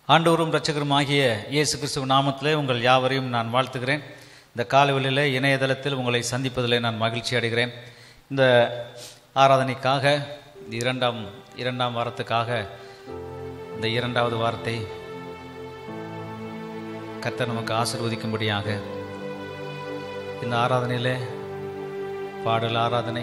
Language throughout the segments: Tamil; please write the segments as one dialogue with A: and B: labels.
A: ஆண்டவரும் இரட்சகரும் ஆகிய இயேசு கிறிஸ்துவ நாமத்திலே உங்கள் யாவரையும் நான் வாழ்த்துகிறேன் இந்த காலவெளியில் இணையதளத்தில் உங்களை சந்திப்பதில் நான் மகிழ்ச்சி அடைகிறேன் இந்த ஆராதனைக்காக இந்த இரண்டாம் இரண்டாம் வாரத்துக்காக இந்த இரண்டாவது வாரத்தை கர்த்தர் நமக்கு ஆசிர்வதிக்கும்படியாக இந்த ஆராதனையில் பாடல் ஆராதனை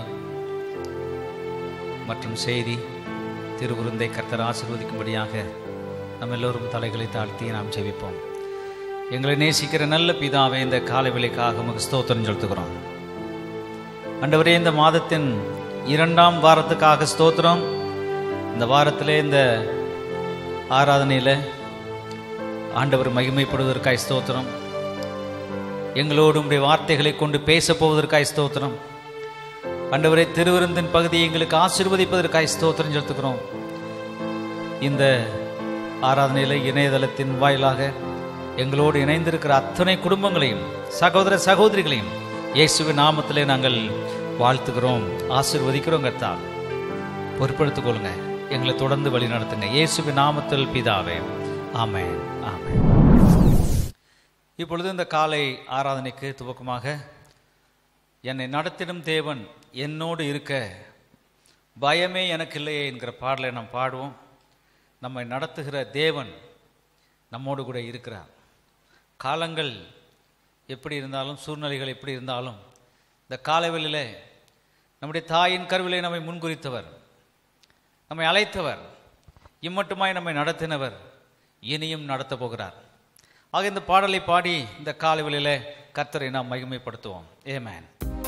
A: மற்றும் செய்தி திருவிருந்தை கர்த்தர் ஆசிர்வதிக்கும்படியாக நம்ம எல்லோரும் தலைகளை தாழ்த்தி நாம் ஜெபிப்போம் எங்களை நேசிக்கிற நல்ல பிதாவை இந்த காலை விலைக்காக உமக்கு ஸ்தோத்திரம் செலுத்துகிறோம் ஆண்டவரே இந்த மாதத்தின் இரண்டாம் வாரத்துக்காக ஸ்தோத்திரம் இந்த வாரத்திலே இந்த ஆராதனையில் ஆண்டவர் மகிமைப்படுவதற்காய் ஸ்தோத்திரம் எங்களோடு உடைய வார்த்தைகளை கொண்டு பேசப் போவதற்காய் ஸ்தோத்திரம் ஆண்டவரே திருவிருந்தின் பகுதியை எங்களுக்கு ஆசீர்வதிப்பதற்காய் ஸ்தோத்திரம் செலுத்துகிறோம் இந்த ஆராதனையில் இணையதளத்தின் வாயிலாக எங்களோடு இணைந்திருக்கிற அத்தனை குடும்பங்களையும் சகோதர சகோதரிகளையும் இயேசுவின் நாமத்திலே நாங்கள் வாழ்த்துகிறோம் ஆசீர்வதிக்கிறோம் கர்த்தா பொறுப்படுத்திக் கொள்ளுங்க எங்களை தொடர்ந்து வழி நடத்துங்க இயேசுவின் நாமத்தில் பிதாவே ஆமென் ஆமென் இப்பொழுது இந்த காலை ஆராதனைக்கு துவக்கமாக என்னை நடத்திடும் தேவன் என்னோடு இருக்க பயமே எனக்கு இல்லையே என்கிற பாடலை நாம் பாடுவோம் நம்மை நடத்துகிற தேவன் நம்மோடு கூட இருக்கிறார் காலங்கள் எப்படி இருந்தாலும் சூழ்நிலைகள் எப்படி இருந்தாலும் இந்த காலவெளியில் நம்முடைய தாயின் கருவிலே நம்மை முன்குறித்தவர் நம்மை அழைத்தவர் இம்மட்டுமாய் நம்மை நடத்தினவர் இனியும் நடத்தப் போகிறார் ஆக இந்த பாடலை பாடி இந்த காலவெளியில் கர்த்தரை நாம் மகிமைப்படுத்துவோம் ஏமேன்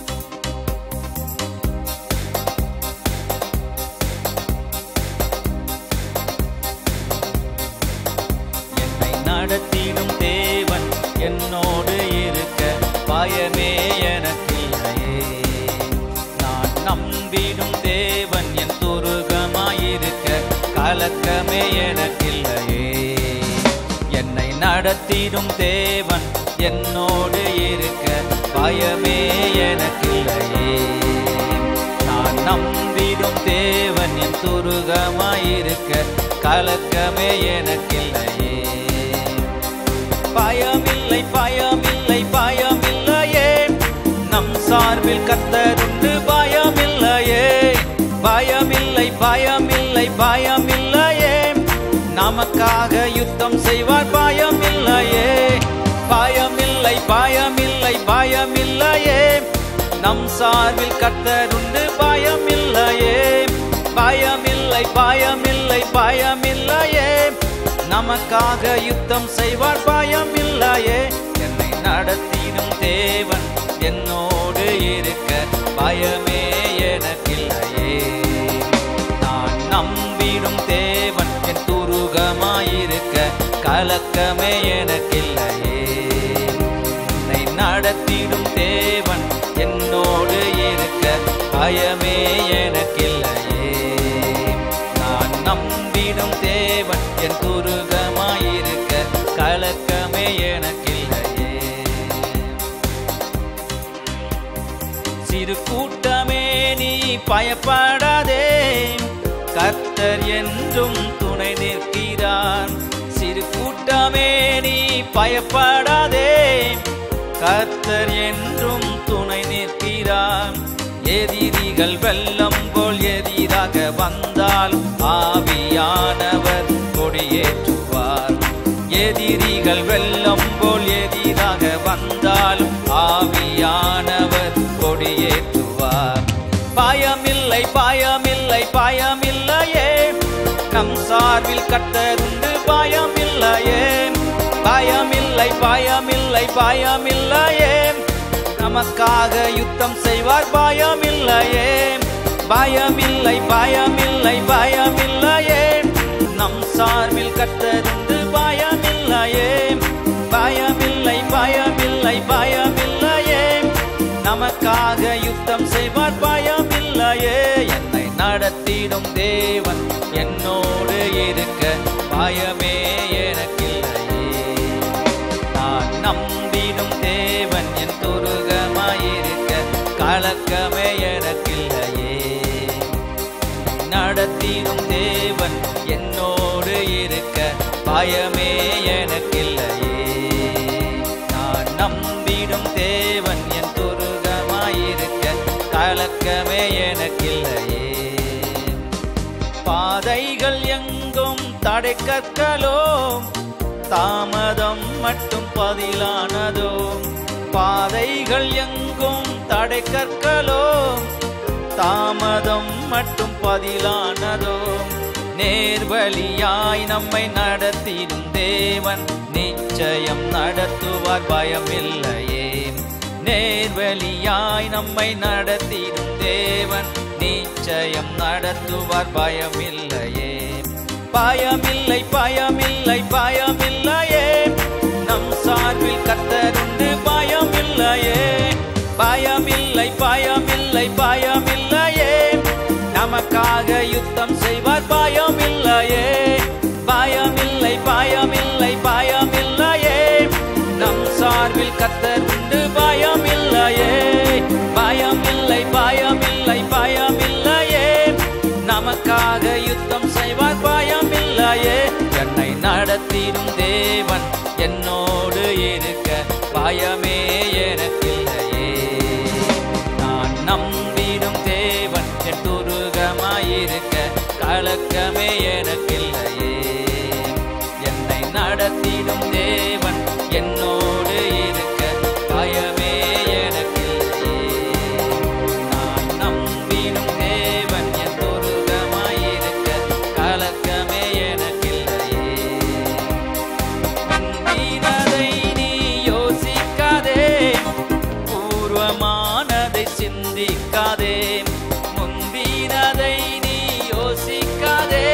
A: என்னை நடத்திடும் தேவன் என்னோடு இருக்க பயமே எனக்கில்லையே நான் நம்பிடும் தேவன் என் துருகமாயிருக்க கலக்கமே எனக்கில்லையே என்னை நடத்திடும் தேவன் என்னோடு இருக்க பயமே எனக்கில்லையே நான் நம்பிடும் தேவன் என் துருகமாயிருக்க கலக்கமே எனக்கில்லையே பயமில்லை பயமில்லை பயமில்லையே நம் சார்பில் கத்தருண்டு பயமில்லையே பயமில்லை பயமில்லை பயமில்லையே நமக்காக யுத்தம் செய்வார் பயமில்லையே பயமில்லை பயமில்லை பயமில்லையே நம் சார்பில் கத்தருண்டு பயமில்லையே பயமில்லை பயமில்லை பயமில்லையே நமக்காக யுத்தம் செய்வார் பயமில்லையே என்னை நடத்திடும் தேவன் என்னோடு இருக்க பயமே எனக்கில்லையே நான் நம்பிடும் தேவன் என் துருகமாயிருக்க கலக்கமே எனக்கில்லையே என்னை நடத்திடும் தேவன் என்னோடு இருக்க பயமே எனக்கில்லையே நான் நம்பிடும் தேவன் என் துருகமாயிருக்க கலக்கமே எனக்கில்லையே சிறு கூட்டமே நீ பயப்படாதே கர்த்தர் என்றும் துணை நிற்கிறார் சிறு கூட்டமே நீ பயப்படாதே கர்த்தர் என்றும் துணை நிற்கிறார் எதிரிகள் வெள்ளம் போல் எதிராக வந்தால் ஆவியானவர் கொடியேற்றுவார் எதிரிகள் வெள்ளம் போல் எதிராக வந்தாலும் ஆவியானவர் கொடியேற்றுவார் பயமில்லை பயமில்லை பயமில்லையே நம் சார்பில் கத்தருண்டு பயமில்லையே பயமில்லை பயமில்லை பயமில்லையே நமக்காக யுத்தம் செய்வார் பயமில்லையே பயமில்லை பயமில்லை பயமில்லையே நம் சார்பில் கத்தருந்து பயமில்லையே பயமில்லை பயமில்லை பயமில்லையே நமக்காக யுத்தம் செய்வார் பயமில்லையே என்னை நடத்திடும் தேவன் என்னோடு இருக்க பயமே எனக்கில்லையே நான் நம்பிடும் தேவன் என் துருகமாயிருக்க கலக்கமே எனக்கில்லையே நடத்திடும் தேவன் என்னோடு இருக்க பயமே எனக்கில்லையே நான் நம்பிடும் தேவன் என் துருகமாயிருக்க கலக்கமே எனக்கில்லையே பாதைகள் எங்கும் தடை கற்களோ தாமதம் மட்டும் பதிலானதோ பாதைகள் எங்கும் தடை கற்களோ தாமதம் மட்டும் பதிலானதோ நேர்வழியாய் நம்மை நடத்திடும் தேவன் நிச்சயம் நடத்துவார் பயமில்லையே நேர்வழியாய் நம்மை நடத்திடும் தேவன் நிச்சயம் நடத்துவார் பயமில்லையே பயமில்லை பயமில்லை பயமில்லையே நம் சார்பில் கத்தருண்டு பயமில்லையே பயமில்லை பயமில்லை பயமில்லையே நமக்காக யுத்தம் செய்வார் பயமில்லையே பயமில்லை பயமில்லை பயமில்லையே நம் சார்பில் கத்தர் உண்டு பயமில்லையே பயமில்லை பயமில்லை பயமில்லையே நமக்காக யுத்தம் செய்வார் பயமில்லையே என்னை நடத்திடும் தேவன் என்னோடு இருக்க பயமே எனக்கில்லையே நான் நம்பிடும் தேவன் என் துருகமாயிருக்க கலக்கமே எனக்கில்லையே என்னை நடத்திடும் தேவன் என்னோடு இருக்க பயமே எனக்கில்லையே நான் நம்பிடும் தேவன் என் துருகமாயிருக்க கலக்கமே எனக்கில்லையே முந்தினதை நீ யோசிக்காதே பூர்வமானதை சிந்திக்காதே முந்தினதை நீ யோசிக்காதே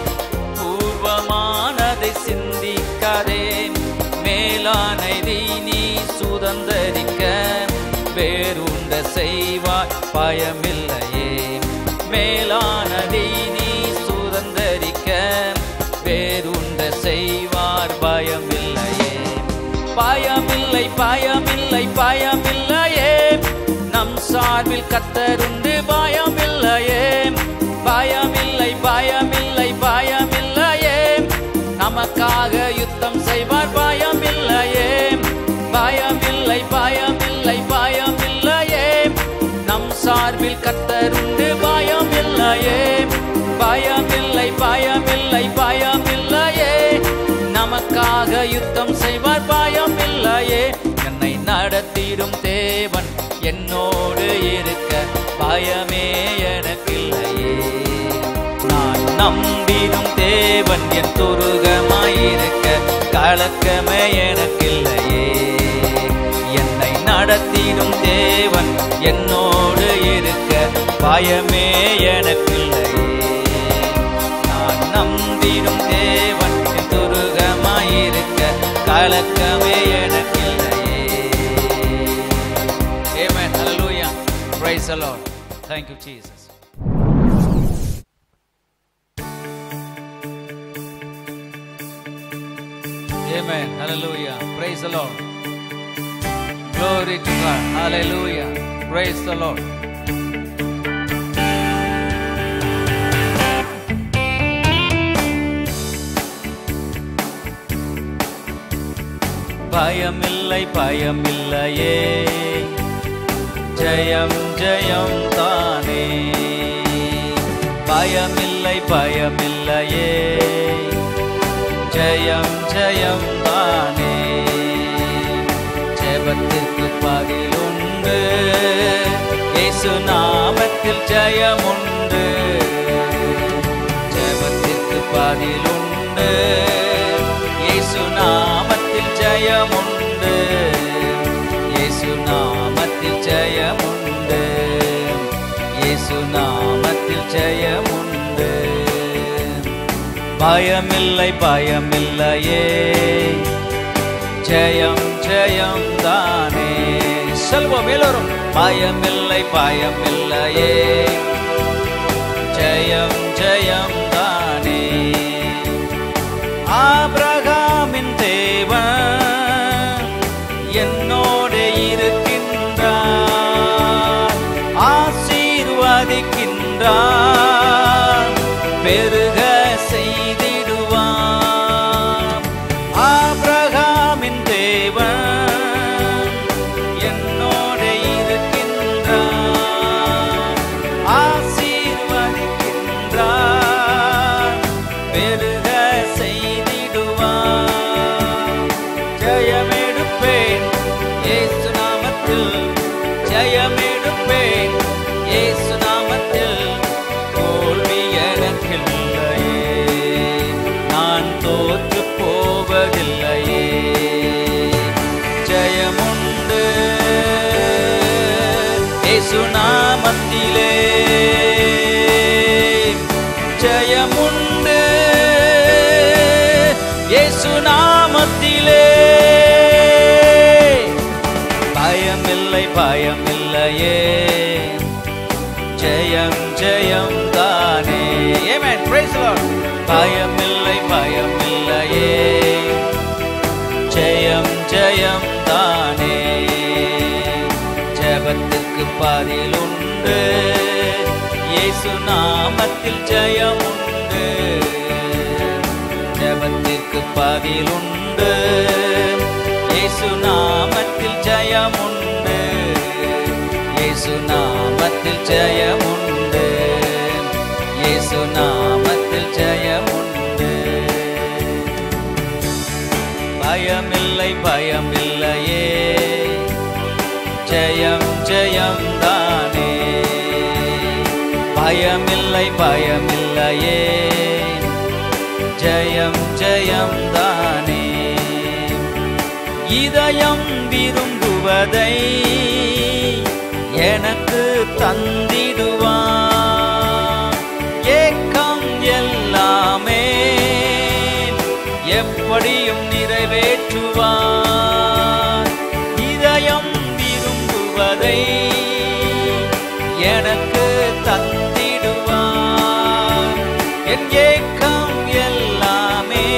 A: பூர்வமானதை சிந்திக்காதே மேலானதை நீ சுதந்தரிக்க வேறுண்ட செய்வாய் பயமில்லையே மேலானதை நீ சுதந்தரிக்க வேறுண்ட செய்வார் பயமில்லையே பயமில்லை பயமில்லை பயமில்லையே நம் சார்பில் கத்தருண்டு பயமில்லையே பயமில்லை பயமில்லை பயமில்லையே நமக்காக யுத்தம் செய்வார் பயமில்லையே பயமில்லை பயமில்லை பயமில்லையே நம் சார்பில் கத்தருண்டு பயமில்லையே பயமில்லை பயமில்லை பயமில்லையே நமக்காக யுத்தம் செய்வார் பயமில்லையே என்னை நடத்திடும் தேவன் என்னோடு இருக்க பயமே எனக்கில்லையே நான் நம்பிடும் தேவன் என் துருகமாயிருக்க கலக்கமே எனக்கில்லையே என்னை நடத்திடும் தேவன் என்னோடு இருக்க பயமே எனக்கில்லையே நான் நம்பிடும் தேவன் என் துருகமாயிருக்க கலக்கமே எனக்கில்லையே Amen. Hallelujah. Praise the Lord. Thank you, Jesus. Amen. Hallelujah. Praise the Lord. Glory to God. Hallelujah. Praise the Lord. பயமில்லை பயமில்லையே ஜெயம் ஜெயம் தானே பயமில்லை பயமில்லையே ஜெயம் ஜெயம் தானே ஜெபத்திற்கு பதிலுண்டு இயேசு நாமத்தில் ஜெயமுண்டு ஜெபத்திற்கு பதிலுண்டு இயேசு நாமத்தில் ஜெயமுண்டு இயேசு நாமத்தில் ஜெயமுண்டு இயேசு நாமத்தில் ஜெயமுண்டு பயமில்லை பயமில்லையே ஜெயம் ஜெயம் தானே செல்வம் எல்லோரும் பயமில்லை பயமில்லையே ஜெயம் ஜெயம் தானே ஆபிரகாமின் தேவன் என்னோடு இருக்கின்றார் ஆசீர்வதிக்கின்றார் பெருக செய்திடுவார் இயேசு நாமத்திலே ஜெயமுண்டு இயேசு நாமத்திலே பயமில்லை பயமில்லையே ஜெயம் ஜெயம் தானே Amen. Praise the Lord. பயமில்லை பயமில்லையே ஜெயம் ஜெயம் தானே ஜெபத்திற்கு பதில் உண்டு இயேசு நாமத்தில் ஜெயம் உண்டு ஜெபத்திற்கு பதில் உண்டு இயேசு நாமத்தில் ஜெயம் உண்டு இயேசு நாமத்தில் ஜெயம் உண்டு இயேசு நாமத்தில் ஜெயம் உண்டு பயமில்லை பயமில்லையே ஜெயம் ஜெயம் தானே பயமில்லை பயமில்லையே ஜெயம் ஜெயம் தானே இதயம் விரும்புவதை எனக்கு தந்திடுவான் ஏக்கம் எல்லாமே எப்படியும் நிறைவேற்றுவான் இதயம் விரும்புவதை எனக்கு தந்திடுவான் என் ஏக்கம் எல்லாமே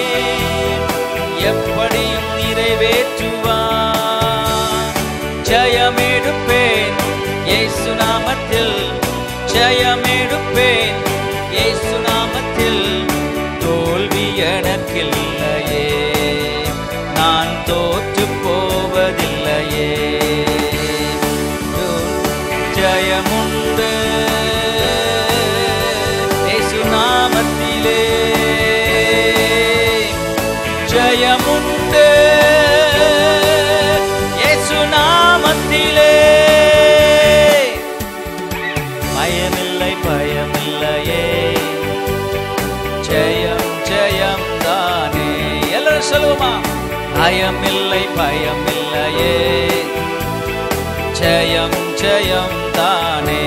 A: எப்படியும் நிறைவேற்றுவான் ஜெயமெடுப்பேன் இயேசு நாமத்தில் ஜெயமெடுப்பேன் இயேசு நாமத்தில் தோல்வி எனக்கில்லையே நான் தோற்று போவதில்லையே ஜெயமுண்டு இயேசு நாமத்திலே ஜெயமுண்டு இயேசு நாமத்திலே பயமில்லை பயமில்லையே ஜெயம் ஜெயம் தானே எல்லாரும் சொல்லுவோமா பயமில்லை பயமில்லையே ஜெயம் ஜெயம் தானே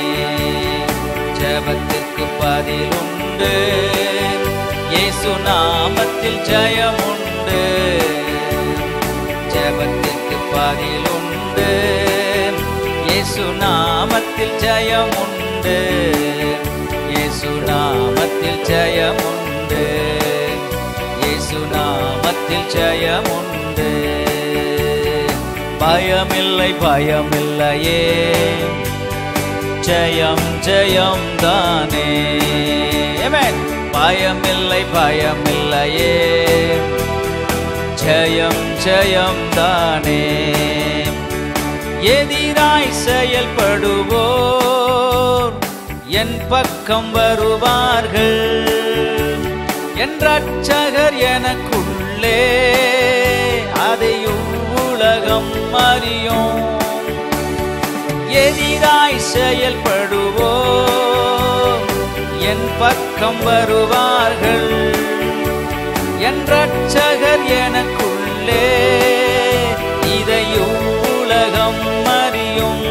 A: ஜெபத்திற்கு பதில் உண்டு இயேசு நாமத்தில் ஜெயம் உண்டு ஜெபத்திற்கு பதில் உண்டு இயேசு நாமத்தில் ஜெயம் உண்டு இயேசு நாமத்தில் ஜெயம் உண்டு இயேசு நாமத்தில் ஜெயம் உண்டு பயமில்லை பயமில்லையே ஜெயம் ஜெயம் தானே Amen. பயமில்லை பயமில்லையே ஜெயம் ஜெயம் தானே எதிராய் செயல்படுவோர் என் பக்கம் வருவார்கள் என் ரட்சகர் எனக்குள்ளே அதையும் உலகம் அறியும் எதிராய் செயல்படுவோர் என் பக்கம் வருவார்கள் என் ரட்சகர் எனக்குள்ளே இதையும் உலகம் அறியும்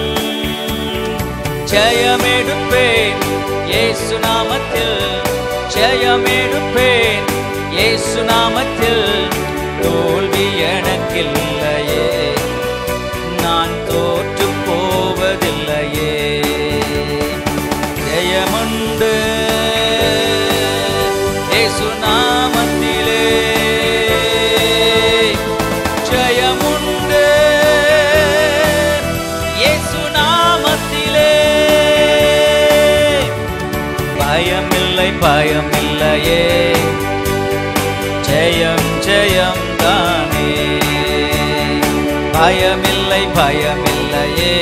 A: ஜெயமெடுப்பேன் இயேசு நாமத்தில் ஜெயமெடுப்பேன் இயேசு நாமத்தில் தோல்வி எனக்கில்லையே நான் தோற்று போவதில்லையே ஜெயமுண்டு இயேசு நாமத்திலே ஜெயமுண்டு இயேசு நாமத்திலே பயமில்லை பயமில்லையே ஜெயம் ஜெயம் தானே பயமில்லை பயமில்லையே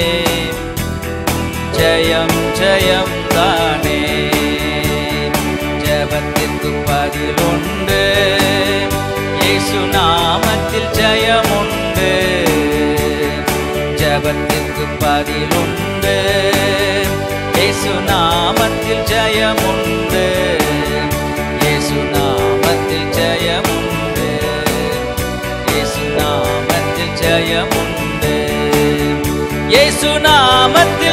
A: ஜெயம் ஜெயம் தானே ஜெபத்திற்கு பதில் உண்டு இயேசு நாமத்தில் ஜெயம் உண்டு ஜெபத்திற்கு பதில் உண்டு இயேசு நாமத்தில் ஜெயம் உண்டு இயேசு நாமத்தில் ஜெயம் உண்டு இயேசு நாமத்தில் ஜெயம் உண்டு இயேசு நாமத்தில்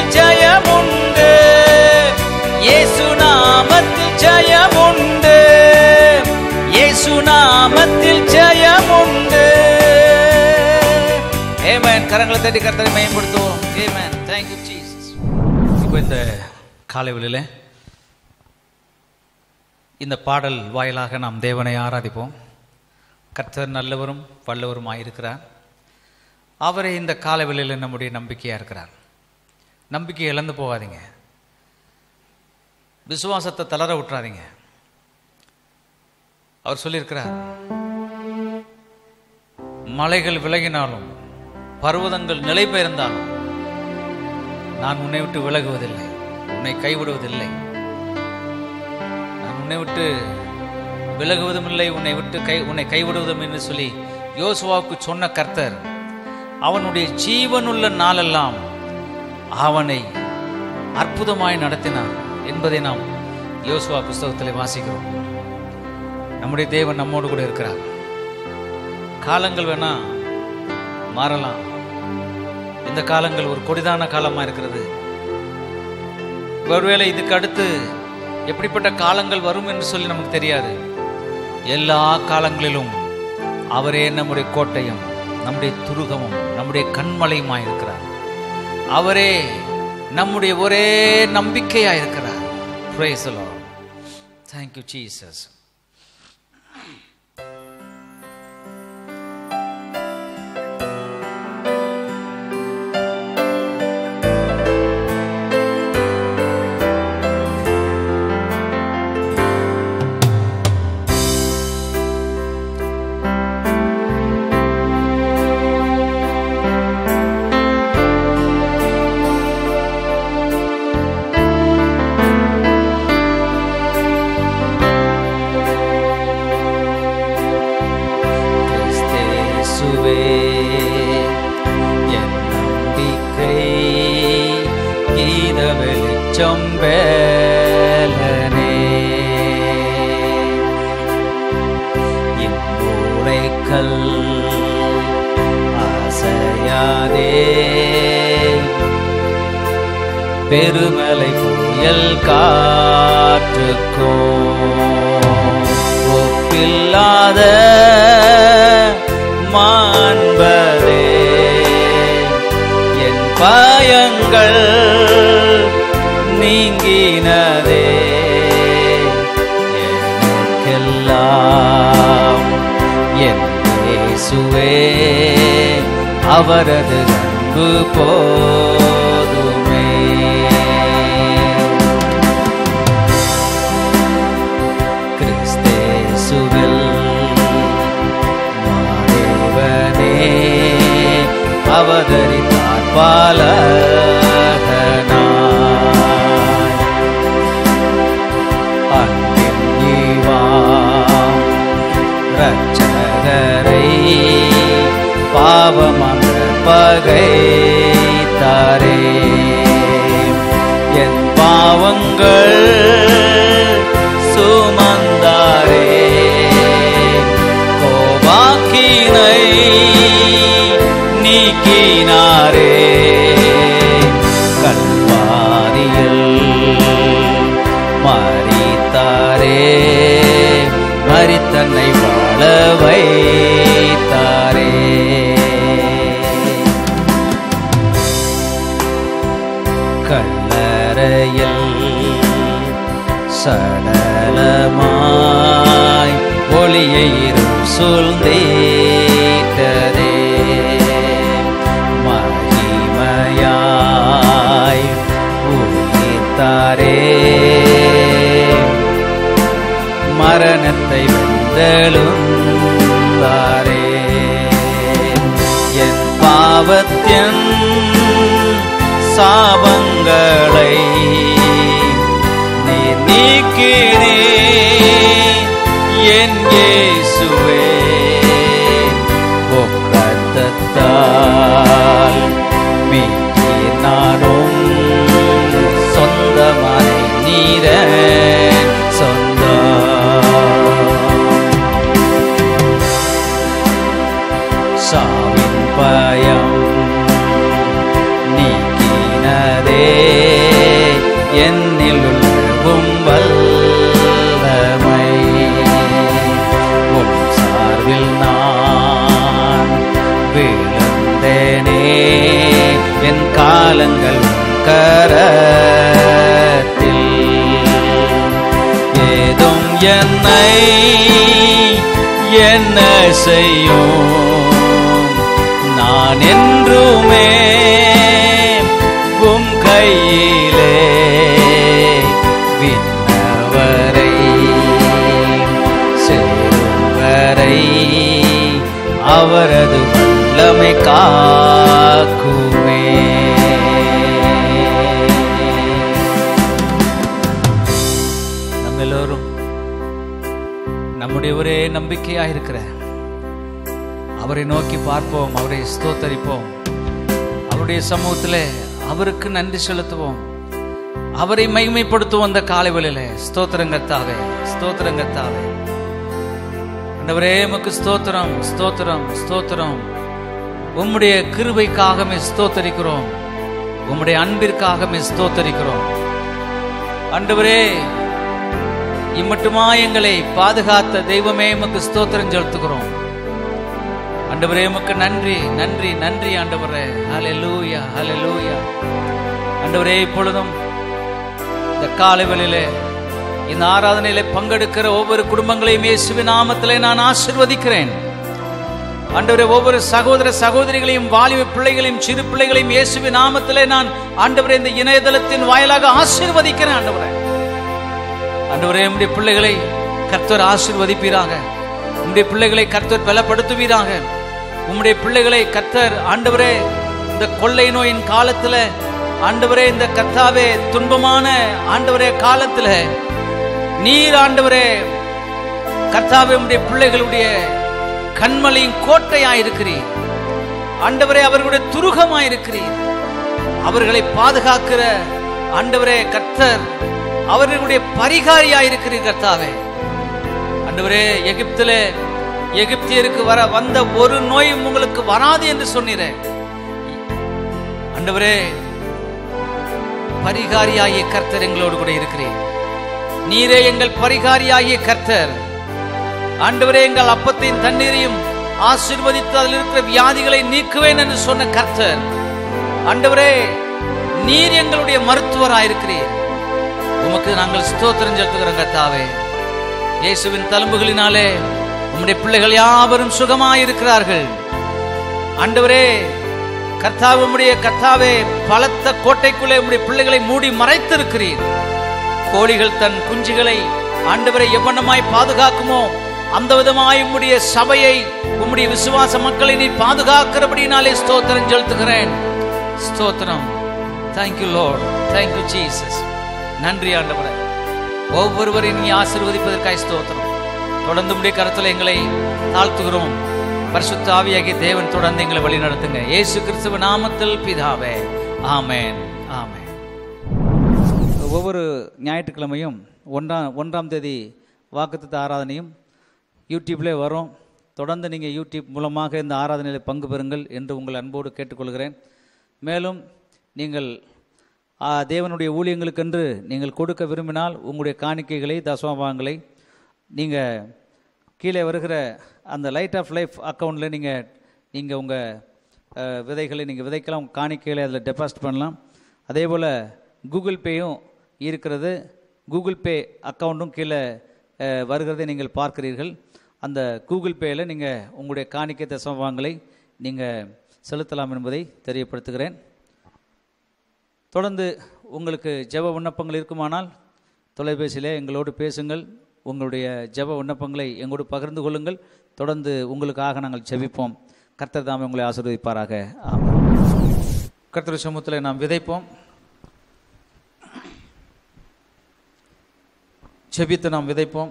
A: கரங்களை தட்டி கர்த்தரை மேம்படுத்துவோம் Amen. Thank you Jesus. இப்போ இந்த காலை வேளையிலே இந்த பாடல் வாயிலாக நாம் தேவனை ஆராதிப்போம் கர்த்தர் நல்லவரும் வல்லவரும் ஆயிருக்கிறார் அவரே இந்த காலை வேளையில் நம்முடைய நம்பிக்கையாக இருக்கிறார் நம்பிக்கை இழந்து போகாதீங்க விசுவாசத்தை தளர விட்டுறாதீங்க அவர் சொல்லியிருக்கிறார் மலைகள் விலகினாலும் பர்வதங்கள் நிலை பெயர்ந்தாலும் நான் உன்னை விட்டு விலகுவதில்லை உன்னை கைவிடுவதில்லை நான் உன்னை விட்டு விலகுவதும் இல்லை உன்னை விட்டு கை உன்னை கைவிடுவதும் என்று சொல்லி யோசுவாவுக்கு சொன்ன கர்த்தர் அவனுடைய ஜீவனுள்ள நாளெல்லாம் அவனை அற்புதமாய் நடத்தினார் என்பதை நாம் யோசுவா புஸ்தகத்தில் வாசிக்கிறோம் நம்முடைய தேவன் நம்மோடு கூட இருக்கிறார் காலங்கள் வேணா மாறலாம் இந்த காலங்கள் ஒரு கொடிதான காலமா இருக்கிறது ஒருவேளை இதுக்கு அடுத்து எப்படிப்பட்ட காலங்கள் வரும் என்று சொல்லி நமக்கு தெரியாது எல்லா காலங்களிலும் அவரே நம்முடைய கோட்டையும் நம்முடைய துருகமும் நம்முடைய கண்மலையுமாய் இருக்கிறார் அவரே நம்முடைய ஒரே நம்பிக்கையாய் இருக்கிறார் பிரைஸ் தேங்க்யூ ஜீசஸ் கிறிஸ்தேசுவே என் நம்பிக்கை கீத வெளிச்சம் வேலனே இம்மூளைக்கல் ஆசையாதே பெருமலை புயல் காற்றுக்கோ ஒப்பில்லாத மாண்பதே என் பாயங்கள் நீங்கினதே எனக்கெல்லாம் என் இயேசுவே அவரது அன்பு போதுமே கிறிஸ்தேசுவில் மாதேவனே அவதரித்தார் பாலகனாய் அன்பின் ஈவாம் ரட்சகரை பாவமன்ற பகை தாரே என் பாவங்கள் சுமந்தாரே கோபாக்கினை நீக்கினாரே கல்வாரியில் மறித்தாரே மறித்தன்னை வாழ வைத்தாரே கல்லறையில் சடலமாய் ஒளியை இரும் சூழ்ந்தீட்டதே மகிமையாய் உயிர்த்தாரே மரணத்தை வெந்தெழுந்தாரே என் பாவத்தின் சாபங்களை நீ நீக்கினே என் இயேசுவே உம் ரத்தத்தால் மீட்சி நானும் சொந்தமாய் நீரே சொந்தம் சாவின் பயம் நீக்கினதே என்னில் உலகும் வல்லமை உம் சார்பில் நான் விழுந்தேனே காலங்கள் உம் கரத்தில் ஏதும் என்னை என்ன செய்யும் நான் என்றுமே உம் கையிலே விண்ணவரை சேரும் வரை அவரது வல்லமை காக்குமே நம்ம எல்லோரும் நம்முடைய ஒரே நம்பிக்கையாக இருக்கிற அவரை நோக்கி பார்ப்போம் அவரை ஸ்தோத்தரிப்போம் அவருடைய சமூகத்தில் அவருக்கு நன்றி செலுத்துவோம் அவரை மகிமைப்படுத்துவோம் அந்த காலை வேளையில ஸ்தோத்திரங்கத்தாவே ஸ்தோத்திரங்கத்தாவே ஆண்டவரே உமக்கு ஸ்தோத்திரம் ஸ்தோத்திரம் ஸ்தோத்திரம் உம்முடைய கிருபைக்காகவே ஸ்தோத்தரிக்கிறோம் உம்முடைய அன்பிற்காகவே ஸ்தோத்தரிக்கிறோம் ஆண்டவரே இம்மட்டுமா எங்களை பாதுகாத்த தெய்வமே உமக்கு ஸ்தோத்திரம் செலுத்துகிறோம் ஆண்டவரே உமக்கு நன்றி நன்றி நன்றி ஆண்டவரே ஹalleluya ஹalleluya ஆண்டவரே இப்பொழுதும் இந்த காலை வேளையிலே இந்த ஆராதனையிலே பங்கெடுக்கிற ஒவ்வொரு குடும்பங்களையும் இயேசுவின் நாமத்திலே நான் ஆசீர்வதிக்கிறேன் ஆண்டவரே ஒவ்வொரு சகோதர சகோதரிகளையும் வாலிப பிள்ளைகளையும் சிறு பிள்ளைகளையும் இயேசுவின் நாமத்திலே நான் ஆண்டவரே இந்த இணையதளத்தின் வாயிலாக ஆசீர்வதிக்கிறேன் ஆண்டவரே ஆண்டவரே உம்முடைய பிள்ளைகளை கர்த்தர் ஆசீர்வதிப்பீராக உம்முடைய பிள்ளைகளை கர்த்தர் பலப்படுத்துவீராக உம்முடைய பிள்ளைகளை கர்த்தர் ஆண்டவரே இந்த கொள்ளை நோயின் காலத்துல ஆண்டவரே இந்த கர்த்தாவே துன்பமான ஆண்டவரே காலத்துல நீர் ஆண்டவரே கர்த்தாவே உம்முடைய பிள்ளைகளுடைய கண்மலையின் கோட்டையாய் இருக்கிறீர் ஆண்டவரே அவர்களுடைய துருகமாய் இருக்கிறீர் அவர்களை பாதுகாக்கிற ஆண்டவரே கர்த்தர் அவர்களுடைய பரிகாரியாய் இருக்கிறீர் கர்த்தாவே ஆண்டவரே எகிப்திலே எகிப்தியருக்கு வர வந்த ஒரு நோயும் உங்களுக்கு வராது என்று சொன்னீரே ஆண்டவரே பரிகாரியாகிய கர்த்தர் எங்களோடு கூட இருக்கிறீர் நீரே எங்கள் பரிகாரியாகிய கர்த்தர் ஆண்டவரே எங்கள் அப்பத்தையும் தண்ணீரையும் ஆசீர்வதித்து அதில் இருக்கிற வியாதிகளை நீக்குவேன் என்று சொன்ன கர்த்தர் ஆண்டவரே நீர் எங்களுடைய மருத்துவராயிருக்கிறீர் உமக்கு நாங்கள் ஸ்தோத்திரம் செலுத்துகிறோம் கர்த்தாவே இயேசுவின் தழும்புகளினாலே உம்முடைய பிள்ளைகள் யாவரும் சுகமாயிருக்கிறார்கள் ஆண்டவரே கர்த்தாவே உம்முடைய கர்த்தாவே பலத்த கோட்டைக்குள்ளே உம்முடைய பிள்ளைகளை மூடி மறைத்திருக்கிறீர் கோழிகள் தன் குஞ்சுகளை ஆண்டவரை எவ்வண்ணமாய் பாதுகாக்குமோ அந்த விதமாய் உம்முடைய சபையை உம்முடைய விசுவாச மக்களை நீ பாதுகாக்கிறபடினாலே ஸ்தோத்திரம் செலுத்துகிறேன் ஸ்தோத்திரம் தேங்க்யூ லோட் தேங்க்யூ ஜீசஸ் நன்றி ஆண்டவரே ஒவ்வொருவரையும் நீ ஆசீர்வதிப்பதற்காய் ஸ்தோத்திரம் தொடர்ந்து உம்முடைய கருத்துல எங்களை தாழ்த்துகிறோம் பரிசுத்த ஆவியாகிய தேவன் தொடர்ந்து எங்களை வழி நடத்துங்க இயேசு கிறிஸ்துவ நாமத்தில் பிதாவே ஆமென் ஆமென் ஒவ்வொரு ஞாயிற்றுக்கிழமையும் ஒன்றாம் ஒன்றாம் தேதி வாக்குத்தத்த ஆராதனையும் யூடியூப்லே வரும் தொடர்ந்து நீங்கள் யூடியூப் மூலமாக இந்த ஆராதனையில் பங்கு பெறுங்கள் என்று உங்கள் அன்போடு கேட்டுக்கொள்கிறேன் மேலும் நீங்கள் ஆ, தேவனுடைய ஊழியங்களுக்கென்று நீங்கள் கொடுக்க விரும்பினால் உங்களுடைய காணிக்கைகளை தசமபாகங்களை நீங்கள் கீழே வருகிற அந்த லைட் ஆஃப் லைஃப் அக்கௌண்ட்டில் நீங்கள் நீங்கள் உங்கள் விதைகளை நீங்கள் விதைக்கலாம் உங்கள் காணிக்கைகளை அதில் டெபாசிட் பண்ணலாம் அதே போல் கூகுள் பேயும் இருக்கிறது கூகுள் பே அக்கௌண்ட்டும் கீழே அஹ், வருகிறதை நீங்கள் பார்க்கிறீர்கள் அந்த கூகுள் பேயில் நீங்கள் உங்களுடைய காணிக்கை தசமபாகங்களை நீங்கள் செலுத்தலாம் என்பதை தெரியப்படுத்துகிறேன் தொடர்ந்து உங்களுக்கு ஜெப விண்ணப்பங்கள் இருக்குமானால் தொலைபேசியிலே எங்களோடு பேசுங்கள் உங்களுடைய ஜெப விண்ணப்பங்களை எங்களோடு பகிர்ந்து கொள்ளுங்கள் தொடர்ந்து உங்களுக்காக நாங்கள் ஜெபிப்போம் கர்த்தர் தாமே உங்களை ஆசீர்வதிப்பாராக ஆமென் கர்த்தர் சமூகத்தில் நாம் விதைப்போம் ஜெபித்து நாம் விதைப்போம்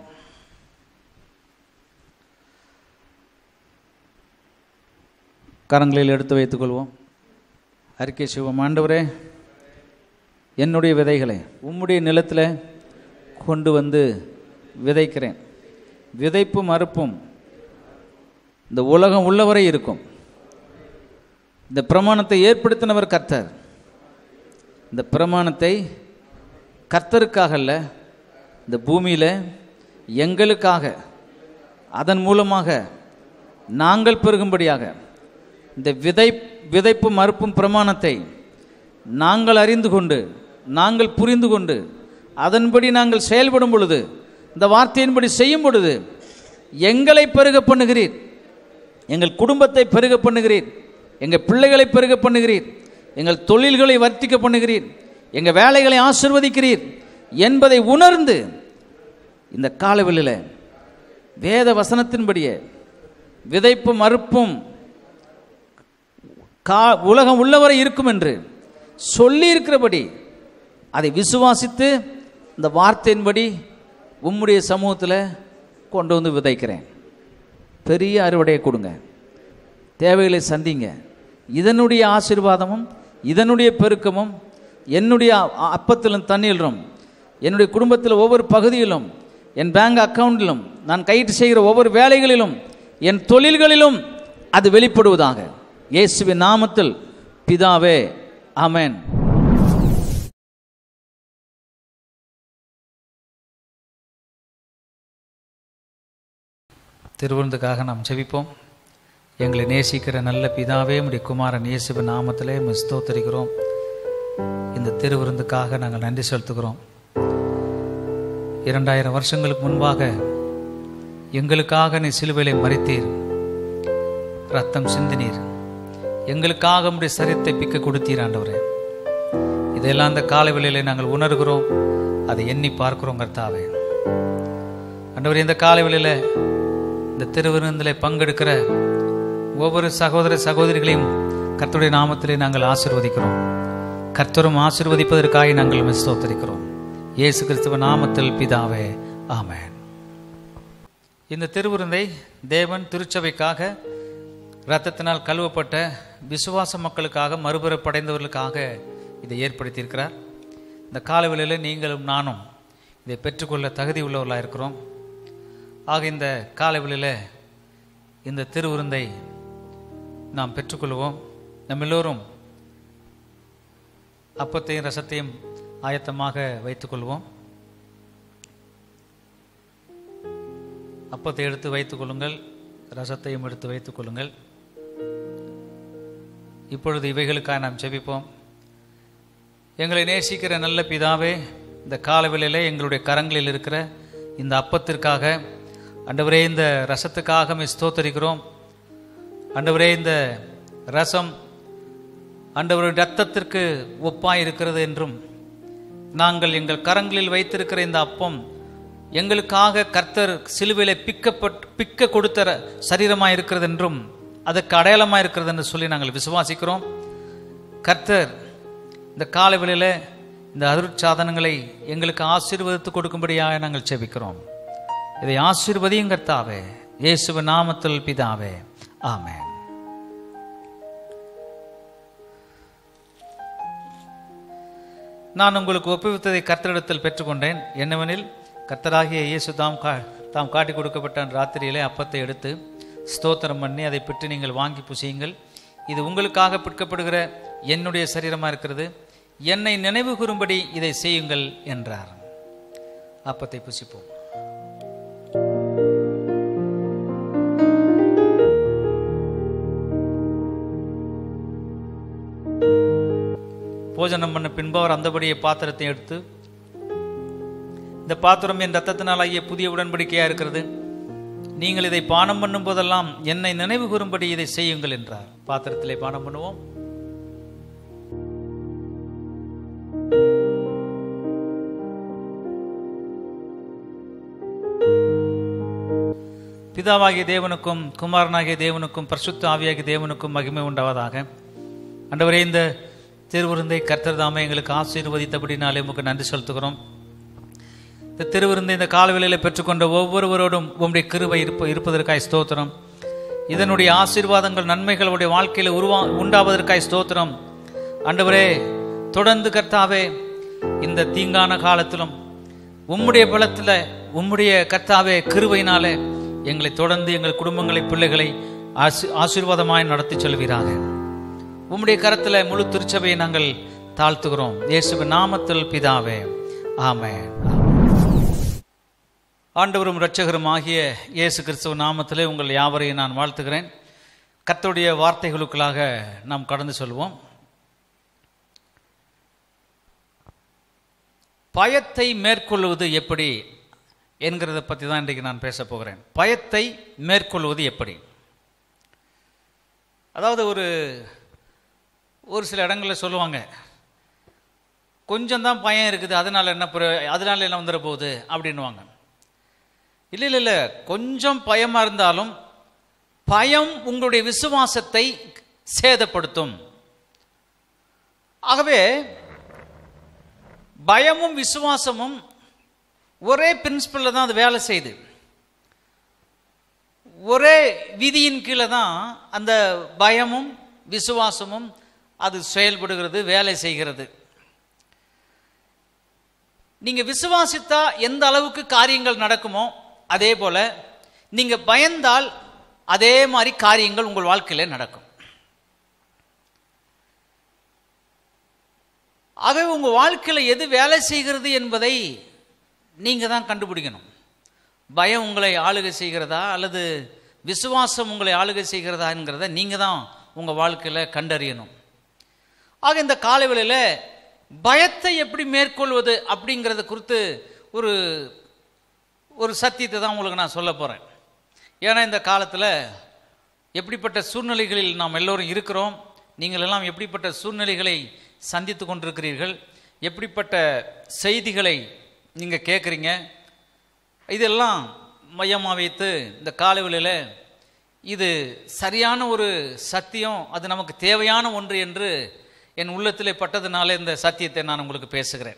A: கரங்களில் எடுத்து வைத்துக் கொள்வோம் அறிக்கை செய்வோம் ஆண்டவரே என்னுடைய விதைகளை உம்முடைய நிலத்தில் கொண்டு வந்து விதைக்கிறேன் விதைப்பும் அறுப்பும் இந்த உலகம் உள்ளவரை இருக்கும் இந்த பிரமாணத்தை ஏற்படுத்தினவர் கர்த்தர் இந்த பிரமாணத்தை கர்த்தருக்காக அல்ல இந்த பூமியில் எங்களுக்காக அதன் மூலமாக நாங்கள் பெருகும்படியாக இந்த விதை விதைப்பும் மறுப்பும் பிரமாணத்தை நாங்கள் அறிந்து கொண்டு நாங்கள் புரிந்து கொண்டு அதன்படி நாங்கள் செயல்படும் பொழுது இந்த வார்த்தையின்படி செய்யும் பொழுது எங்களை பெருக பண்ணுகிறீர் எங்கள் குடும்பத்தை பெருக பண்ணுகிறீர் எங்கள் பிள்ளைகளை பெருக பண்ணுகிறீர் எங்கள் தொழில்களை வர்த்திக்க பண்ணுகிறீர் எங்கள் வேலைகளை ஆசிர்வதிக்கிறீர் என்பதை உணர்ந்து இந்த காலவெளியில் வேத வசனத்தின்படியே விதைப்பும் மறுப்பும் கா உலகம் உள்ளவரை இருக்கும் என்று சொல்லியிருக்கிறபடி அதை விசுவாசித்து இந்த வார்த்தையின்படி உம்முடைய சமூகத்தில் கொண்டு வந்து விதைக்கிறேன் பெரிய அறுவடையை கொடுங்க தேவைகளை சந்திங்க இதனுடைய ஆசீர்வாதமும் இதனுடைய பெருக்கமும் என்னுடைய அ- அப்பத்திலும் தண்ணீரிலும் என்னுடைய குடும்பத்தில் ஒவ்வொரு பகுதியிலும் என் பேங்க் அக்கவுண்டிலும் நான் கைட்டு செய்கிற ஒவ்வொரு வேலைகளிலும் என் தொழில்களிலும் அது வெளிப்படுவதாக இயேசுவின் நாமத்தில் பிதாவே ஆமென் திருவிருந்துக்காக நாம் ஜெபிப்போம் எங்களை நேசிக்கிற நல்ல பிதாவே உடைய குமாரன் இயேசுவின் நாமத்திலே உம்மை ஸ்தோத்தரிக்கிறோம் இந்த திருவிருந்துக்காக நாங்கள் நன்றி செலுத்துகிறோம் இரண்டாயிரம் வருஷங்களுக்கு முன்பாக எங்களுக்காக நீ சிலுவையிலே மறித்தீர் ரத்தம் சிந்தினீர் எங்களுக்காக உம்முடைய சரீரத்தை பிக்க கொடுத்தீர் ஆண்டவரே இதெல்லாம் அந்த காலை வேளையிலே நாங்கள் உணர்கிறோம் அதை எண்ணி பார்க்கிறோம் கர்த்தாவே ஆண்டவரே இந்த காலை வேளையில இந்த திருவிருந்தில் பங்கெடுக்கிற ஒவ்வொரு சகோதர சகோதரிகளையும் கர்த்தருடைய நாமத்திலே நாங்கள் ஆசீர்வதிக்கிறோம் கர்த்தரும் ஆசீர்வதிப்பதற்காக நாங்கள் உம்மை ஸ்தோத்தரிக்கிறோம் இயேசு கிறிஸ்துவ நாமத்தில் பிதாவே ஆமென் இந்த திருவிருந்தை தேவன் திருச்சபைக்காக இரத்தத்தினால் கழுவப்பட்ட விசுவாச மக்களுக்காக மறுபுறப்படைந்தவர்களுக்காக இதை ஏற்படுத்தியிருக்கிறார் இந்த காலவெளியில் நீங்களும் நானும் இதை பெற்றுக்கொள்ள தகுதி உள்ளவர்களாக இருக்கிறோம் ஆக இந்த காலவெளியில் இந்த திருவிருந்தை நாம் பெற்றுக்கொள்வோம் நம்ம எல்லோரும் அப்பத்தையும் ரசத்தையும் ஆயத்தமாக வைத்துக்கொள்வோம் அப்பத்தை எடுத்து வைத்துக் கொள்ளுங்கள் ரசத்தையும் எடுத்து வைத்துக் கொள்ளுங்கள் இப்பொழுது இவைகளுக்காக நாம் ஜெபிப்போம் எங்களை நேசிக்கிற நல்ல பிதாவே இந்த காலவெளியிலே எங்களுடைய கரங்களில் இருக்கிற இந்த அப்பத்திற்காக ஆண்டவரே இந்த ரசத்துக்காக மே ஸ்தோத்தரிக்கிறோம் ஆண்டவரே இந்த ரசம் ஆண்டவருடைய ரத்தத்திற்கு ஒப்பாய் இருக்கிறது என்றும் நாங்கள் எங்கள் கரங்களில் வைத்திருக்கிற இந்த அப்பம் எங்களுக்காக கர்த்தர் சிலுவையிலே பிக்கப்பட் பிக்க கொடுத்த ர- சரீரமாய் இருக்கிறது என்றும் அதுக்கு அடையாளமாக இருக்கிறது என்று சொல்லி நாங்கள் விசுவாசிக்கிறோம் கர்த்தர் இந்த காலை வேளையில இந்த அருட்சாதனங்களை எங்களுக்கு ஆசீர்வதித்து கொடுக்கும்படியாக நாங்கள் செபிக்கிறோம் இதை ஆசீர்வதியும் கர்த்தாவே இயேசுவின் நாமத்தில் பிதாவே ஆமென் நான் உங்களுக்கு ஒப்புவித்ததை கர்த்தரிடத்தில் பெற்றுக்கொண்டேன் என்னவெனில் கர்த்தராகிய இயேசு தாம் கா தாம் காட்டி கொடுக்கப்பட்ட அன்று ராத்திரியிலே அப்பத்தை எடுத்து ஸ்தோத்திரம் பண்ணி அதை பெற்று நீங்கள் வாங்கி புசியுங்கள் இது உங்களுக்காக பிற்கப்படுகிற என்னுடைய சரீரமாக இருக்கிறது என்னை நினைவு கூறும்படி இதை செய்யுங்கள் என்றார் அப்பத்தை புசிப்போம் போஜனம் பண்ண பின்பு அவர் அந்தபடியே பாத்திரத்தை எடுத்து இந்த பாத்திரம் என் ரத்தத்தினால் ஆகிய புதிய உடன்படிக்கையா இருக்கிறது நீங்கள் இதை பானம் பண்ணும் போதெல்லாம் என்னை நினைவு கூறும்படி இதை செய்யுங்கள் என்றார் பாத்திரத்திலே பானம் பண்ணுவோம் பிதாவாகிய தேவனுக்கும் குமாரனாகிய தேவனுக்கும் பரிசுத்த ஆவியாகிய தேவனுக்கும் மகிமை உண்டாவதாக ஆண்டவரே இந்த திருவிருந்தை கர்த்தர் தாமே எங்களுக்கு ஆசீர்வதித்தபடினாலே உமக்கு நன்றி செலுத்துகிறோம் இந்த திருவிருந்தை இந்த காலவெளியில் பெற்றுக்கொண்ட ஒவ்வொருவரோடும் உம்முடைய கிருபை இருப்ப இருப்பதற்காய் ஸ்தோத்திரம் இதனுடைய ஆசீர்வாதங்கள் நன்மைகளுடைய வாழ்க்கையில் உருவா உண்டாவதற்காய் ஸ்தோத்திரம் ஆண்டவரே தொடர்ந்து கர்த்தாவே இந்த தீங்கான காலத்திலும் உம்முடைய பலத்தில் உம்முடைய கர்த்தாவே கிருபையினாலே எங்களை தொடர்ந்து எங்கள் குடும்பங்களை பிள்ளைகளை ஆசி ஆசீர்வாதமாய் நடத்தி செல்வீராக உம்முடைய கரத்தில் முழு திருச்சபையை நாங்கள் தாழ்த்துகிறோம் இயேசுவின் நாமத்தில் பிதாவே ஆமென் ஆண்டவரும் இரட்சகரும் ஆகிய இயேசு கிறிஸ்துவ நாமத்திலே உங்கள் யாவரையும் நான் வாழ்த்துகிறேன் கர்த்தருடைய வார்த்தைகளுக்குள்ளாக நாம் கடந்து சொல்வோம் பயத்தை மேற்கொள்வது எப்படி என்கிறத பற்றி தான் இன்றைக்கு நான் பேச போகிறேன் பயத்தை மேற்கொள்வது எப்படி அதாவது ஒரு ஒரு சில இடங்களில் சொல்லுவாங்க கொஞ்சம் தான் பயம் இருக்குது அதனால என்ன பிர- அதனால என்ன வந்துட போகுது அப்படின்னுவாங்க இல்லை இல்லை இல்லை கொஞ்சம் பயமாக இருந்தாலும் பயம் உங்களுடைய விசுவாசத்தை சேதப்படுத்தும் ஆகவே பயமும் விசுவாசமும் ஒரே பிரின்சிபலில் தான் அது வேலை செய்யுது ஒரே விதியின் கீழே தான் அந்த பயமும் விசுவாசமும் அது செயல்படுகிறது வேலை செய்கிறது நீங்க விசுவாசித்தா எந்த அளவுக்கு காரியங்கள் நடக்குமோ அதே போல நீங்க பயந்தால் அதே மாதிரி காரியங்கள் உங்கள் வாழ்க்கையில நடக்கும் ஆகவே உங்க வாழ்க்கையில எது வேலை செய்கிறது என்பதை நீங்க தான் கண்டுபிடிக்கணும் பயம் உங்களை ஆளுகை செய்கிறதா அல்லது விசுவாசம் உங்களை ஆளுகை செய்கிறதாங்கிறத நீங்க தான் உங்க வாழ்க்கையில கண்டறியணும் ஆக இந்த காலை வேளையில பயத்தை எப்படி மேற்கொள்வது அப்படிங்கிறத குறித்து ஒரு ஒரு சத்தியத்தை தான் உங்களுக்கு நான் சொல்ல போறேன் ஏன்னா இந்த காலத்தில் எப்படிப்பட்ட சூழ்நிலைகளில் நாம் எல்லோரும் இருக்கிறோம் நீங்கள் எல்லாம் எப்படிப்பட்ட சூழ்நிலைகளை சந்தித்து கொண்டிருக்கிறீர்கள் எப்படிப்பட்ட செய்திகளை நீங்கள் கேட்குறீங்க இதெல்லாம் மையமாக வைத்து இந்த காலைவெளியில் இது சரியான ஒரு சத்தியம் அது நமக்கு தேவையான ஒன்று என்று என் உள்ளத்திலே பட்டதுனால இந்த சத்தியத்தை நான் உங்களுக்கு பேசுகிறேன்